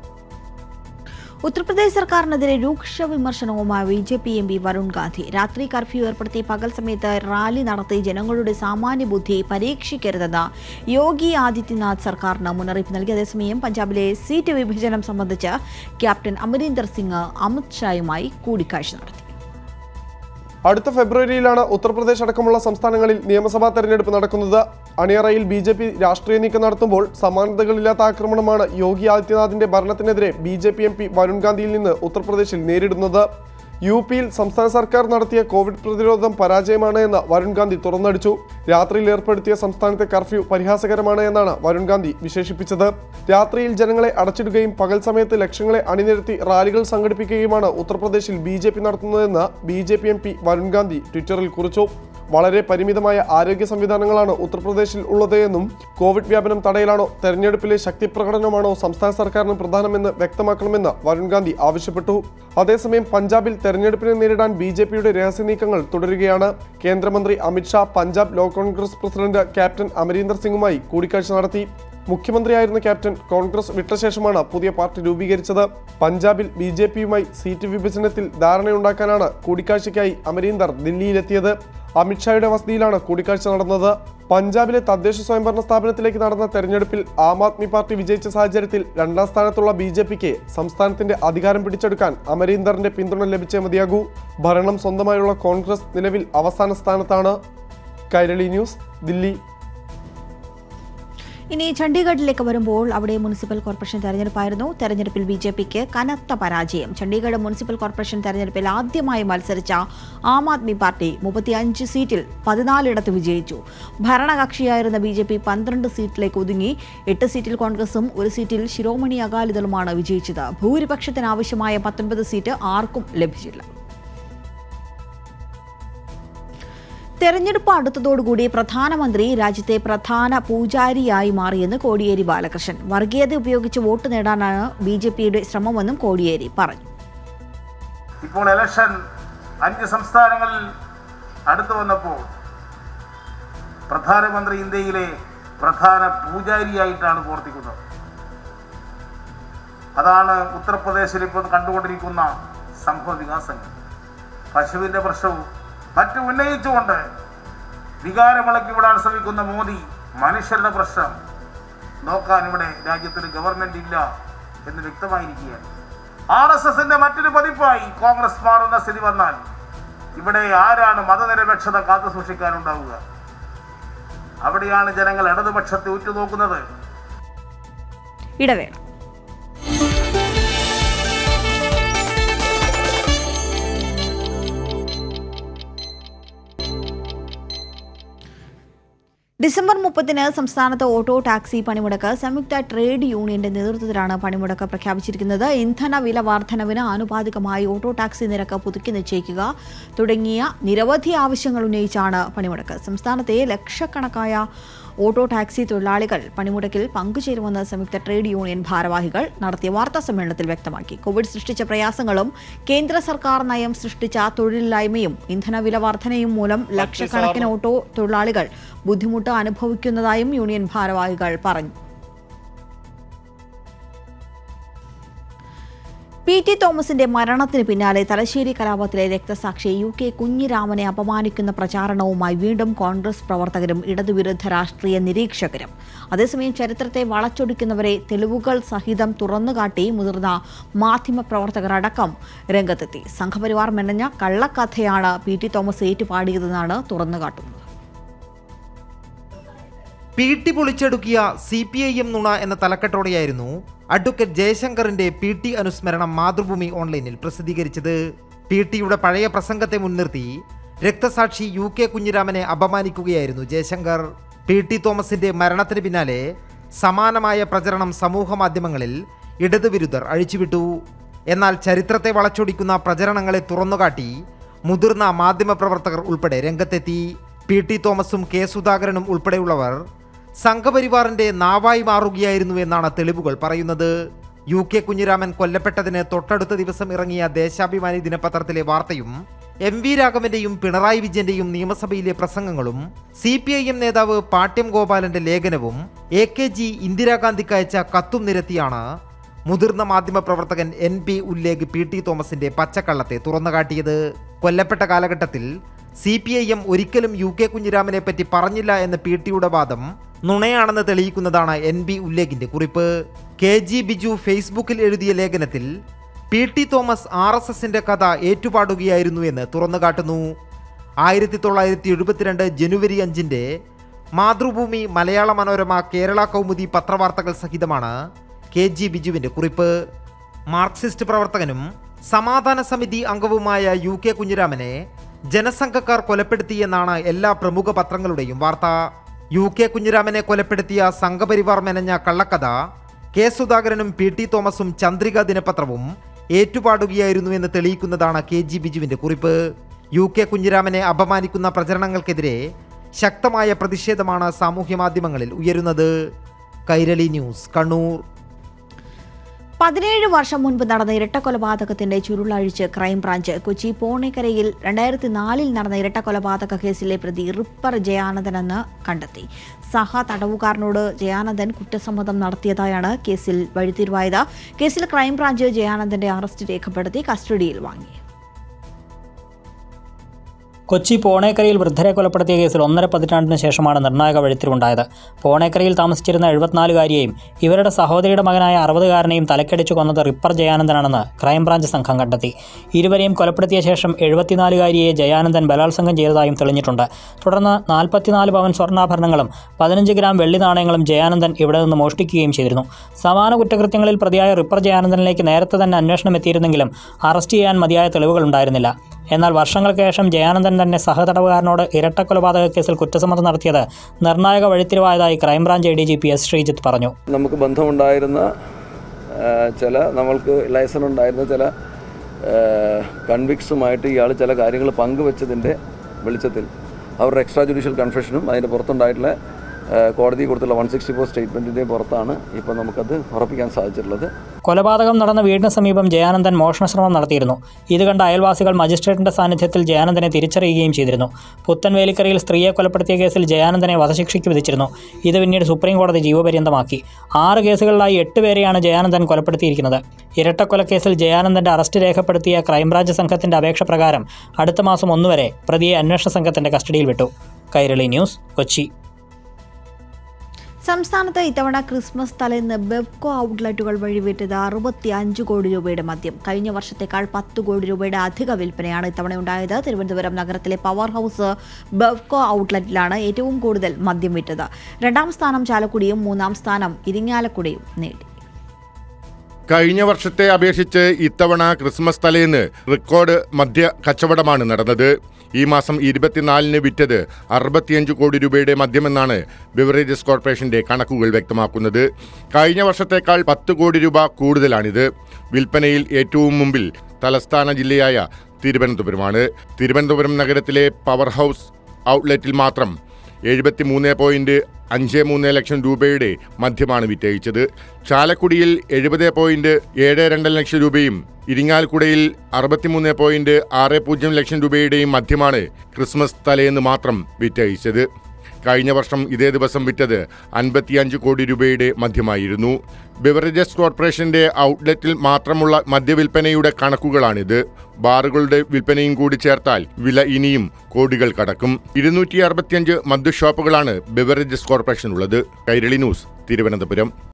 ഉത്തർപ്രദേശ് സർക്കാരിനെതിരെ രൂക്ഷ വിമർശനവുമായി B J P M P Varun Gandhi രാത്രി കർഫ്യൂ ഏർപ്പെടുത്തി പകൽ സമയത്ത് റാലി നടത്തി ജനങ്ങളുടെ സാമാന്യ ബുദ്ധി പരീക്ഷിക്കരുതെന്ന് യോഗി ആദിത്യനാഥ് സർക്കാരിന് മുന്നറിയിപ്പ് നൽകി അതേസമയം പഞ്ചാബിലെ സീറ്റ് വിഭജനം സംബന്ധിച്ച് ക്യാപ്റ്റൻ അമരീന്ദർ സിംഗ് അമിത് ഷായുമായി കൂടിക്കാഴ്ച നടത്തി അടുത്ത ഫെബ്രുവരിയിലാണ് ഉത്തർപ്രദേശ് അടക്കമുള്ള സംസ്ഥാനങ്ങളിൽ നിയമസഭാ തെരഞ്ഞെടുപ്പ് നടക്കുന്നത് അണിയറയിൽ ബി ജെ പി രാഷ്ട്രീയ നീക്കം നടത്തുമ്പോൾ സമാനതകളില്ലാത്ത ആക്രമണമാണ് യോഗി ആദിത്യനാഥിന്റെ ഭരണത്തിനെതിരെ B J P M P Varun ഗാന്ധിയിൽ നിന്ന് ഉത്തർപ്രദേശിൽ നേരിടുന്നത് യു പിയിൽ സംസ്ഥാന സർക്കാർ നടത്തിയ കോവിഡ് പ്രതിരോധം പരാജയമാണ് എന്ന് വരുൺ ഗാന്ധി തുറന്നടിച്ചു രാത്രിയിൽ ഏർപ്പെടുത്തിയ സംസ്ഥാനത്തെ കർഫ്യൂ പരിഹാസകരമാണ് എന്നാണ് വരുൺ ഗാന്ധി വിശേഷിപ്പിച്ചത് രാത്രിയിൽ ജനങ്ങളെ അടച്ചിടുകയും പകൽ സമയത്ത് ലക്ഷങ്ങളെ അണിനിരത്തി റാലികൾ സംഘടിപ്പിക്കുകയുമാണ് ഉത്തർപ്രദേശിൽ ബി ജെ പി നടത്തുന്നതെന്ന് B J P M P Varun Gandhi ട്വിറ്ററിൽ കുറിച്ചു വളരെ പരിമിതമായ ആരോഗ്യ സംവിധാനങ്ങളാണ് ഉത്തർപ്രദേശിൽ ഉള്ളത് എന്നും കോവിഡ് വ്യാപനം തടയലാണോ തെരഞ്ഞെടുപ്പിലെ ശക്തി പ്രകടനമാണോ സംസ്ഥാന സർക്കാരിന് പ്രധാനമെന്ന് വ്യക്തമാക്കണമെന്ന് വരുൺ ഗാന്ധി ആവശ്യപ്പെട്ടു അതേസമയം പഞ്ചാബിൽ തെരഞ്ഞെടുപ്പിനെ നേരിടാൻ ബി ജെ പിയുടെ രഹസ്യ നീക്കങ്ങൾ തുടരുകയാണ് കേന്ദ്രമന്ത്രി അമിത്ഷാ പഞ്ചാബ് ലോ കോൺഗ്രസ് പ്രസിഡന്റ് ക്യാപ്റ്റൻ അമരീന്ദർ സിംഗുമായി കൂടിക്കാഴ്ച നടത്തി മുഖ്യമന്ത്രിയായിരുന്ന ക്യാപ്റ്റൻ കോൺഗ്രസ് വിട്ട ശേഷമാണ് പുതിയ പാർട്ടി രൂപീകരിച്ചത് പഞ്ചാബിൽ ബി ജെ പിയുമായി സീറ്റ് വിഭജനത്തിൽ ധാരണയുണ്ടാക്കാനാണ് കൂടിക്കാഴ്ചയ്ക്കായി അമരീന്ദർ ദില്ലിയിലെത്തിയത് അമിത്ഷായുടെ വസതിയിലാണ് കൂടിക്കാഴ്ച നടന്നത് പഞ്ചാബിലെ തദ്ദേശ സ്വയംഭരണ സ്ഥാപനത്തിലേക്ക് നടന്ന തെരഞ്ഞെടുപ്പിൽ ആം ആദ്മി പാർട്ടി വിജയിച്ച സാഹചര്യത്തിൽ രണ്ടാം സ്ഥാനത്തുള്ള ബി ജെ പിക്ക് സംസ്ഥാനത്തിന്റെ അധികാരം പിടിച്ചെടുക്കാൻ അമരീന്ദറിന്റെ പിന്തുണ ലഭിച്ചേ മതിയാകൂ ഭരണം സ്വന്തമായുള്ള കോൺഗ്രസ് നിലവിൽ അവസാന സ്ഥാനത്താണ് കൈരളി ന്യൂസ് ദില്ലി ഇനി ചണ്ഡീഗഡിലേക്ക് വരുമ്പോൾ അവിടെ മുനിസിപ്പൽ കോർപ്പറേഷൻ തെരഞ്ഞെടുപ്പായിരുന്നു തെരഞ്ഞെടുപ്പിൽ ബി ജെ പിക്ക് കനത്ത പരാജയം ചണ്ഡീഗഡ് മുനിസിപ്പൽ കോർപ്പറേഷൻ തെരഞ്ഞെടുപ്പിൽ ആദ്യമായി മത്സരിച്ച ആം ആദ്മി പാർട്ടി മുപ്പത്തിയഞ്ച് സീറ്റിൽ പതിനാലിടത്ത് വിജയിച്ചു ഭരണകക്ഷിയായിരുന്ന ബി ജെ പി പന്ത്രണ്ട് സീറ്റിലേക്ക് ഒതുങ്ങി എട്ട് സീറ്റിൽ കോൺഗ്രസും ഒരു സീറ്റിൽ ശിരോമണി അകാലിദളുമാണ് വിജയിച്ചത് ഭൂരിപക്ഷത്തിന് ആവശ്യമായ പത്തൊൻപത് സീറ്റ് ആർക്കും ലഭിച്ചില്ല തെരഞ്ഞെടുപ്പ് അടുത്തതോടുകൂടി പ്രധാനമന്ത്രി രാജ്യത്തെ പ്രധാന പൂജാരിയായി മാറിയെന്ന് കോടിയേരി ബാലകൃഷ്ണൻ വർഗീയത ഉപയോഗിച്ച് വോട്ട് നേടാനാണ് ബി ജെ പിയുടെ ശ്രമമെന്നും കോടിയേരി പറഞ്ഞു ഇപ്പോൾ ഇലക്ഷൻ അഞ്ച് സംസ്ഥാനങ്ങളിൽ അടുത്തു വന്നപ്പോൾ പ്രധാനമന്ത്രി ഇന്ത്യയിലെ പ്രധാന പൂജാരിയായിട്ടാണ് പ്രവർത്തിക്കുന്നത് അതാണ് ഉത്തർപ്രദേശിൽ ഇപ്പോൾ കണ്ടുകൊണ്ടിരിക്കുന്ന സംഭവ വികാസങ്ങൾ പശുവിൻ്റെ പ്രശ്നവും മറ്റും ഉന്നയിച്ചുകൊണ്ട് വികാരമിളക്കി വിടാൻ ശ്രമിക്കുന്ന മോദി മനുഷ്യരുടെ പ്രശ്നം നോക്കാൻ ഇവിടെ രാജ്യത്തിന് ഗവൺമെന്റ് ഇല്ല എന്ന് വ്യക്തമായിരിക്കുകയാണ് ആർ എസ് എസിന്റെ മറ്റൊരു പതിപ്പായി കോൺഗ്രസ് മാറുന്ന സ്ഥിതി വന്നാൽ ഇവിടെ ആരാണ് മതനിരപേക്ഷത കാത്തു സൂക്ഷിക്കാനുണ്ടാവുക അവിടെയാണ് ജനങ്ങൾ ഇടതുപക്ഷത്തെ ഉറ്റുനോക്കുന്നത് ഇടവേള ഡിസംബർ മുപ്പത്തിന് സംസ്ഥാനത്ത് ഓട്ടോ ടാക്സി പണിമുടക്ക് സംയുക്ത ട്രേഡ് യൂണിയന്റെ നേതൃത്വത്തിലാണ് പണിമുടക്ക് പ്രഖ്യാപിച്ചിരിക്കുന്നത് ഇന്ധന വില വർധനവിന് ആനുപാതികമായി ഓട്ടോ ടാക്സി നിരക്ക് പുതുക്കി നിശ്ചയിക്കുക തുടങ്ങിയ നിരവധി ആവശ്യങ്ങൾ ഉന്നയിച്ചാണ് പണിമുടക്ക് സംസ്ഥാനത്തെ ലക്ഷക്കണക്കായ ഓട്ടോ ടാക്സി തൊഴിലാളികൾ പണിമുടക്കിൽ പങ്കുചേരുമെന്ന് സംയുക്ത ട്രേഡ് യൂണിയൻ ഭാരവാഹികൾ നടത്തിയ വാർത്താ സമ്മേളനത്തിൽ വ്യക്തമാക്കി കോവിഡ് സൃഷ്ടിച്ച പ്രയാസങ്ങളും കേന്ദ്ര സർക്കാർ നയം സൃഷ്ടിച്ച തൊഴിലില്ലായ്മയും ഇന്ധനവില വർധനയും മൂലം ലക്ഷക്കണക്കിന് ഓട്ടോ തൊഴിലാളികൾ ബുദ്ധിമുട്ട് അനുഭവിക്കുന്നതായും യൂണിയൻ ഭാരവാഹികൾ പറഞ്ഞു പി ടി തോമസിന്റെ മരണത്തിന് പിന്നാലെ തലശ്ശേരി കലാപത്തിലെ രക്തസാക്ഷി യു കെ കുഞ്ഞിരാമനെ അപമാനിക്കുന്ന പ്രചാരണവുമായി വീണ്ടും കോൺഗ്രസ് പ്രവർത്തകരും ഇടതുവിരുദ്ധ രാഷ്ട്രീയ നിരീക്ഷകരും അതേസമയം ചരിത്രത്തെ വളച്ചൊടിക്കുന്നവരെ തെളിവുകൾ സഹിതം തുറന്നുകാട്ടി മുതിർന്ന മാധ്യമപ്രവർത്തകർ അടക്കം രംഗത്തെത്തി സംഘപരിവാർ മെനഞ്ഞ കള്ളക്കഥയാണ് പി ടി തോമസ് ഏറ്റുപാടിയതെന്നാണ് തുറന്നുകാട്ടുന്നത് പി ടി പൊളിച്ചെടുക്കിയ സി പി ഐ എം നുണ എന്ന തലക്കെട്ടോടെയായിരുന്നു അഡ്വക്കേറ്റ് ജയശങ്കറിന്റെ പി ടി അനുസ്മരണം മാതൃഭൂമി ഓൺലൈനിൽ പ്രസിദ്ധീകരിച്ചത് പി ടിയുടെ പഴയ പ്രസംഗത്തെ മുൻനിർത്തി രക്തസാക്ഷി യു കെ കുഞ്ഞിരാമനെ അപമാനിക്കുകയായിരുന്നു ജയശങ്കർ പി ടി തോമസിന്റെ മരണത്തിന് പിന്നാലെ സമാനമായ പ്രചരണം സമൂഹ മാധ്യമങ്ങളിൽ ഇടതുവിരുദ്ധർ അഴിച്ചുവിട്ടു എന്നാൽ ചരിത്രത്തെ വളച്ചൊടിക്കുന്ന പ്രചരണങ്ങളെ തുറന്നുകാട്ടി മുതിർന്ന മാധ്യമപ്രവർത്തകർ ഉൾപ്പെടെ രംഗത്തെത്തി പി ടി തോമസും കെ സുധാകരനും ഉൾപ്പെടെയുള്ളവർ സംഘപരിവാറിന്റെ നാവായി മാറുകയായിരുന്നു എന്നാണ് തെളിവുകൾ പറയുന്നത് യു കെ കുഞ്ഞിരാമൻ കൊല്ലപ്പെട്ടതിന് തൊട്ടടുത്ത ദിവസം ഇറങ്ങിയ ദേശാഭിമാനി ദിനപത്രത്തിലെ വാർത്തയും എം വി രാഘവന്റെയും പിണറായി വിജയന്റെയും നിയമസഭയിലെ പ്രസംഗങ്ങളും സി പി ഐ എം നേതാവ് പാട്യം ഗോപാലന്റെ ലേഖനവും എ കെ ജി ഇന്ദിരാഗാന്ധിക്ക് അയച്ച കത്തും നിരത്തിയാണ് മുതിർന്ന മാധ്യമപ്രവർത്തകൻ N P Ullekh P T തോമസിന്റെ പച്ചക്കള്ളത്തെ തുറന്നുകാട്ടിയത് കൊല്ലപ്പെട്ട കാലഘട്ടത്തിൽ സി പി ഐ എം ഒരിക്കലും യു കെ കുഞ്ഞിരാമനെ പറ്റി പറഞ്ഞില്ല എന്ന പി ടിയുടെ വാദം നുണയാണെന്ന് തെളിയിക്കുന്നതാണ് എൻ ബി ഉല്ലേഖിന്റെ കുറിപ്പ് കെ ജി ബിജു ഫേസ്ബുക്കിൽ എഴുതിയ ലേഖനത്തിൽ P T Thomas R S എസിന്റെ കഥ ഏറ്റുപാടുകയായിരുന്നു എന്ന് തുറന്നുകാട്ടുന്നു ആയിരത്തി തൊള്ളായിരത്തി എഴുപത്തിരണ്ട് ജനുവരി അഞ്ചിന്റെ മാതൃഭൂമി മലയാള മനോരമ കേരള കൗമുദി പത്രവാർത്തകൾ സഹിതമാണ് കെ ജി ബിജുവിന്റെ കുറിപ്പ് മാർക്സിസ്റ്റ് പ്രവർത്തകനും സമാധാന സമിതി അംഗവുമായ യു കെ കുഞ്ഞിരാമനെ ജനസംഘക്കാർ കൊലപ്പെടുത്തിയെന്നാണ് എല്ലാ പ്രമുഖ പത്രങ്ങളുടെയും വാർത്ത യു കെ കുഞ്ഞിരാമനെ കൊലപ്പെടുത്തിയ സംഘപരിവാർ മെനഞ്ഞ കള്ളക്കഥ കെ സുധാകരനും പി ടി തോമസും ചന്ദ്രിക ദിനപത്രവും ഏറ്റുപാടുകയായിരുന്നു എന്ന് തെളിയിക്കുന്നതാണ് കെ ജി ബിജുവിന്റെ കുറിപ്പ് യു കെ കുഞ്ഞിരാമനെ അപമാനിക്കുന്ന പ്രചരണങ്ങൾക്കെതിരെ ശക്തമായ പ്രതിഷേധമാണ് സാമൂഹ്യ മാധ്യമങ്ങളിൽ ഉയരുന്നത് കൈരളി ന്യൂസ് കണ്ണൂർ പതിനേഴ് വർഷം മുൻപ് നടന്ന ഇരട്ടക്കൊലപാതകത്തിന്റെ ചുരുളഴിച്ച് ക്രൈംബ്രാഞ്ച് കൊച്ചി പോണേക്കരയിൽ രണ്ടായിരത്തി നാലിൽ നടന്ന ഇരട്ടക്കൊലപാതക കേസിലെ പ്രതി റിപ്പർ ജയാനന്ദനെന്ന് കണ്ടെത്തി സഹ തടവുകാരനോട് ജയാനന്ദൻ കുറ്റസമ്മതം നടത്തിയതായാണ് കേസിൽ വഴിത്തിരിവായത് കേസിൽ ക്രൈംബ്രാഞ്ച് ജയാനന്ദന്റെ അറസ്റ്റ് രേഖപ്പെടുത്തി കസ്റ്റഡിയിൽ വാങ്ങി കൊച്ചി പോണേക്കരയിൽ വൃദ്ധരെ കൊലപ്പെടുത്തിയ കേസിൽ ഒന്നര പതിറ്റാണ്ടിന് ശേഷമാണ് നിർണായക വഴിത്തിരിവുണ്ടായത് പോണേക്കരയിൽ താമസിച്ചിരുന്ന എഴുപത്തിനാലുകാരിയെയും ഇവരുടെ സഹോദരിയുടെ മകനായ അറുപതുകാരനെയും തലക്കടിച്ചു കൊന്നത് റിപ്പർ ജയാനന്ദനാണെന്ന് ക്രൈംബ്രാഞ്ച് സംഘം കണ്ടെത്തി ഇരുവരെയും കൊലപ്പെടുത്തിയ ശേഷം എഴുപത്തിനാലുകാരിയെ ജയാനന്ദൻ ബലാത്സംഗം ചെയ്തതായും തെളിഞ്ഞിട്ടുണ്ട് തുടർന്ന് നാൽപ്പത്തിനാല് പവൻ സ്വർണ്ണാഭരണങ്ങളും പതിനഞ്ച് ഗ്രാം വെള്ളി നാണയങ്ങളും ജയാനന്ദൻ ഇവിടെ നിന്ന് മോഷ്ടിക്കുകയും ചെയ്തിരുന്നു സമാന കുറ്റകൃത്യങ്ങളിൽ പ്രതിയായ റിപ്പർ ജയാനന്ദനിലേക്ക് നേരത്തെ തന്നെ അന്വേഷണം എത്തിയിരുന്നെങ്കിലും അറസ്റ്റ് ചെയ്യാൻ മതിയായ തെളിവുകൾ ഉണ്ടായിരുന്നില്ല എന്നാൽ വർഷങ്ങൾക്ക് ശേഷം ജയാനന്ദൻ തന്നെ സഹതടവുകാരനോട് ഇരട്ടക്കൊലപാതക കേസിൽ കുറ്റസമ്മതം നടത്തിയത് നിർണായക വഴിത്തിരിവായതായി crime branch A D G P S Sreejith പറഞ്ഞു നമുക്ക് ബന്ധമുണ്ടായിരുന്ന ആ, ചില നമ്മൾക്ക് ലൈസൺ ഉണ്ടായിരുന്ന ചില കൺവിക്സുമായിട്ട് ഇയാൾ ചില കാര്യങ്ങൾ പങ്കുവെച്ചതിൻ്റെ വെളിച്ചത്തിൽ അവരുടെ എക്സ്ട്രാ ജുഡീഷ്യൽ കൺഫെഷനും അതിൻ്റെ പുറത്തുണ്ടായിട്ടുള്ള ആ, കോടതി കൊടുത്തുള്ള വൺ സിക്സ്റ്റി ഫോർ സ്റ്റേറ്റ്മെൻറ്റിൻ്റെയും പുറത്താണ് ഇപ്പോൾ നമുക്കത് ഉറപ്പിക്കാൻ സാധിച്ചിട്ടുള്ളത് കൊലപാതകം നടന്ന വീടിന് സമീപം ജയാനന്ദൻ മോഷണശ്രമം നടത്തിയിരുന്നു ഇത് കണ്ട അയൽവാസികൾ മജിസ്ട്രേറ്റിന്റെ സാന്നിധ്യത്തിൽ ജയാനന്ദനെ തിരിച്ചറിയുകയും ചെയ്തിരുന്നു പുത്തൻവേലിക്കരയിൽ സ്ത്രീയെ കൊലപ്പെടുത്തിയ കേസിൽ ജയാനന്ദനെ വധശിക്ഷയ്ക്ക് വിധിച്ചിരുന്നു ഇത് പിന്നീട് സുപ്രീം കോടതി ജീവപര്യന്തമാക്കി ആറ് കേസുകളിലായി എട്ട് പേരെയാണ് ജയാനന്ദൻ കൊലപ്പെടുത്തിയിരിക്കുന്നത് ഇരട്ടക്കൊലക്കേസിൽ ജയാനന്ദന്റെ അറസ്റ്റ് രേഖപ്പെടുത്തിയ ക്രൈംബ്രാഞ്ച് സംഘത്തിന്റെ അപേക്ഷ പ്രകാരം അടുത്ത മാസം ഒന്നുവരെ പ്രതിയെ അന്വേഷണ സംഘത്തിന്റെ കസ്റ്റഡിയിൽ വിട്ടു കൈരളി ന്യൂസ് കൊച്ചി സംസ്ഥാനത്ത് ഇത്തവണ ക്രിസ്മസ് തലേന്ന് ബെവ്കോ ഔട്ട്ലെറ്റുകൾ വഴി വിറ്റത് അറുപത്തി അഞ്ച് കോടി രൂപയുടെ മദ്യം കഴിഞ്ഞ വർഷത്തേക്കാൾ പത്ത് കോടി രൂപയുടെ അധിക വിൽപ്പനയാണ് ഇത്തവണ ഉണ്ടായത് തിരുവനന്തപുരം നഗരത്തിലെ പവർ ഹൗസ് ബെവ്കോ ഔട്ട്ലെറ്റിലാണ് ഏറ്റവും കൂടുതൽ മദ്യം വിറ്റത് രണ്ടാം സ്ഥാനം ചാലക്കുടിയും മൂന്നാം സ്ഥാനം ഇരിങ്ങാലക്കുടിയും നേടി കഴിഞ്ഞ വർഷത്തെ അപേക്ഷിച്ച് ഇത്തവണ ക്രിസ്മസ് തലേന്ന് റെക്കോർഡ് മദ്യ കച്ചവടമാണ് നടന്നത് ഈ മാസം ഇരുപത്തിനാലിന് വിറ്റത് അറുപത്തിയഞ്ച് കോടി രൂപയുടെ മദ്യമെന്നാണ് ബിവറേജസ് കോർപ്പറേഷന്റെ കണക്കുകൾ വ്യക്തമാക്കുന്നത് കഴിഞ്ഞ വർഷത്തേക്കാൾ പത്ത് കോടി രൂപ കൂടുതലാണിത് വിൽപ്പനയിൽ ഏറ്റവും മുമ്പിൽ തലസ്ഥാന ജില്ലയായ തിരുവനന്തപുരമാണ് തിരുവനന്തപുരം നഗരത്തിലെ പവർ ഹൗസ് ഔട്ട്ലെറ്റിൽ മാത്രം എഴുപത്തി മൂന്ന് പോയിന്റ് അഞ്ച് മൂന്ന് ലക്ഷം രൂപയുടെ മദ്യമാണ് വിറ്റഴിച്ചത് ചാലക്കുടിയിൽ എഴുപത് പോയിന്റ് ഏഴ് രണ്ട് ലക്ഷം രൂപയും ഇരിങ്ങാലക്കുടയിൽ അറുപത്തിമൂന്ന് പോയിന്റ് ആറ് പൂജ്യം ലക്ഷം രൂപയുടെയും മദ്യമാണ് ക്രിസ്മസ് തലേന്ന് മാത്രം വിറ്റഴിച്ചത് കഴിഞ്ഞ വർഷം ഇതേ ദിവസം വിറ്റത് അൻപത്തിയഞ്ച് കോടി രൂപയുടെ മദ്യമായിരുന്നു ബിവറേജസ് കോർപ്പറേഷന്റെ ഔട്ട്ലെറ്റിൽ മാത്രമുള്ള മദ്യവിൽപ്പനയുടെ കണക്കുകളാണിത് ബാറുകളുടെ വിൽപ്പനയും കൂടി ചേർത്താൽ വില ഇനിയും കോടികൾ കടക്കും ഇരുന്നൂറ്റി അറുപത്തിയഞ്ച് മദ്യഷോപ്പുകളാണ് ബിവറേജസ് കോർപ്പറേഷൻ ഉള്ളത് കൈരളി ന്യൂസ് തിരുവനന്തപുരം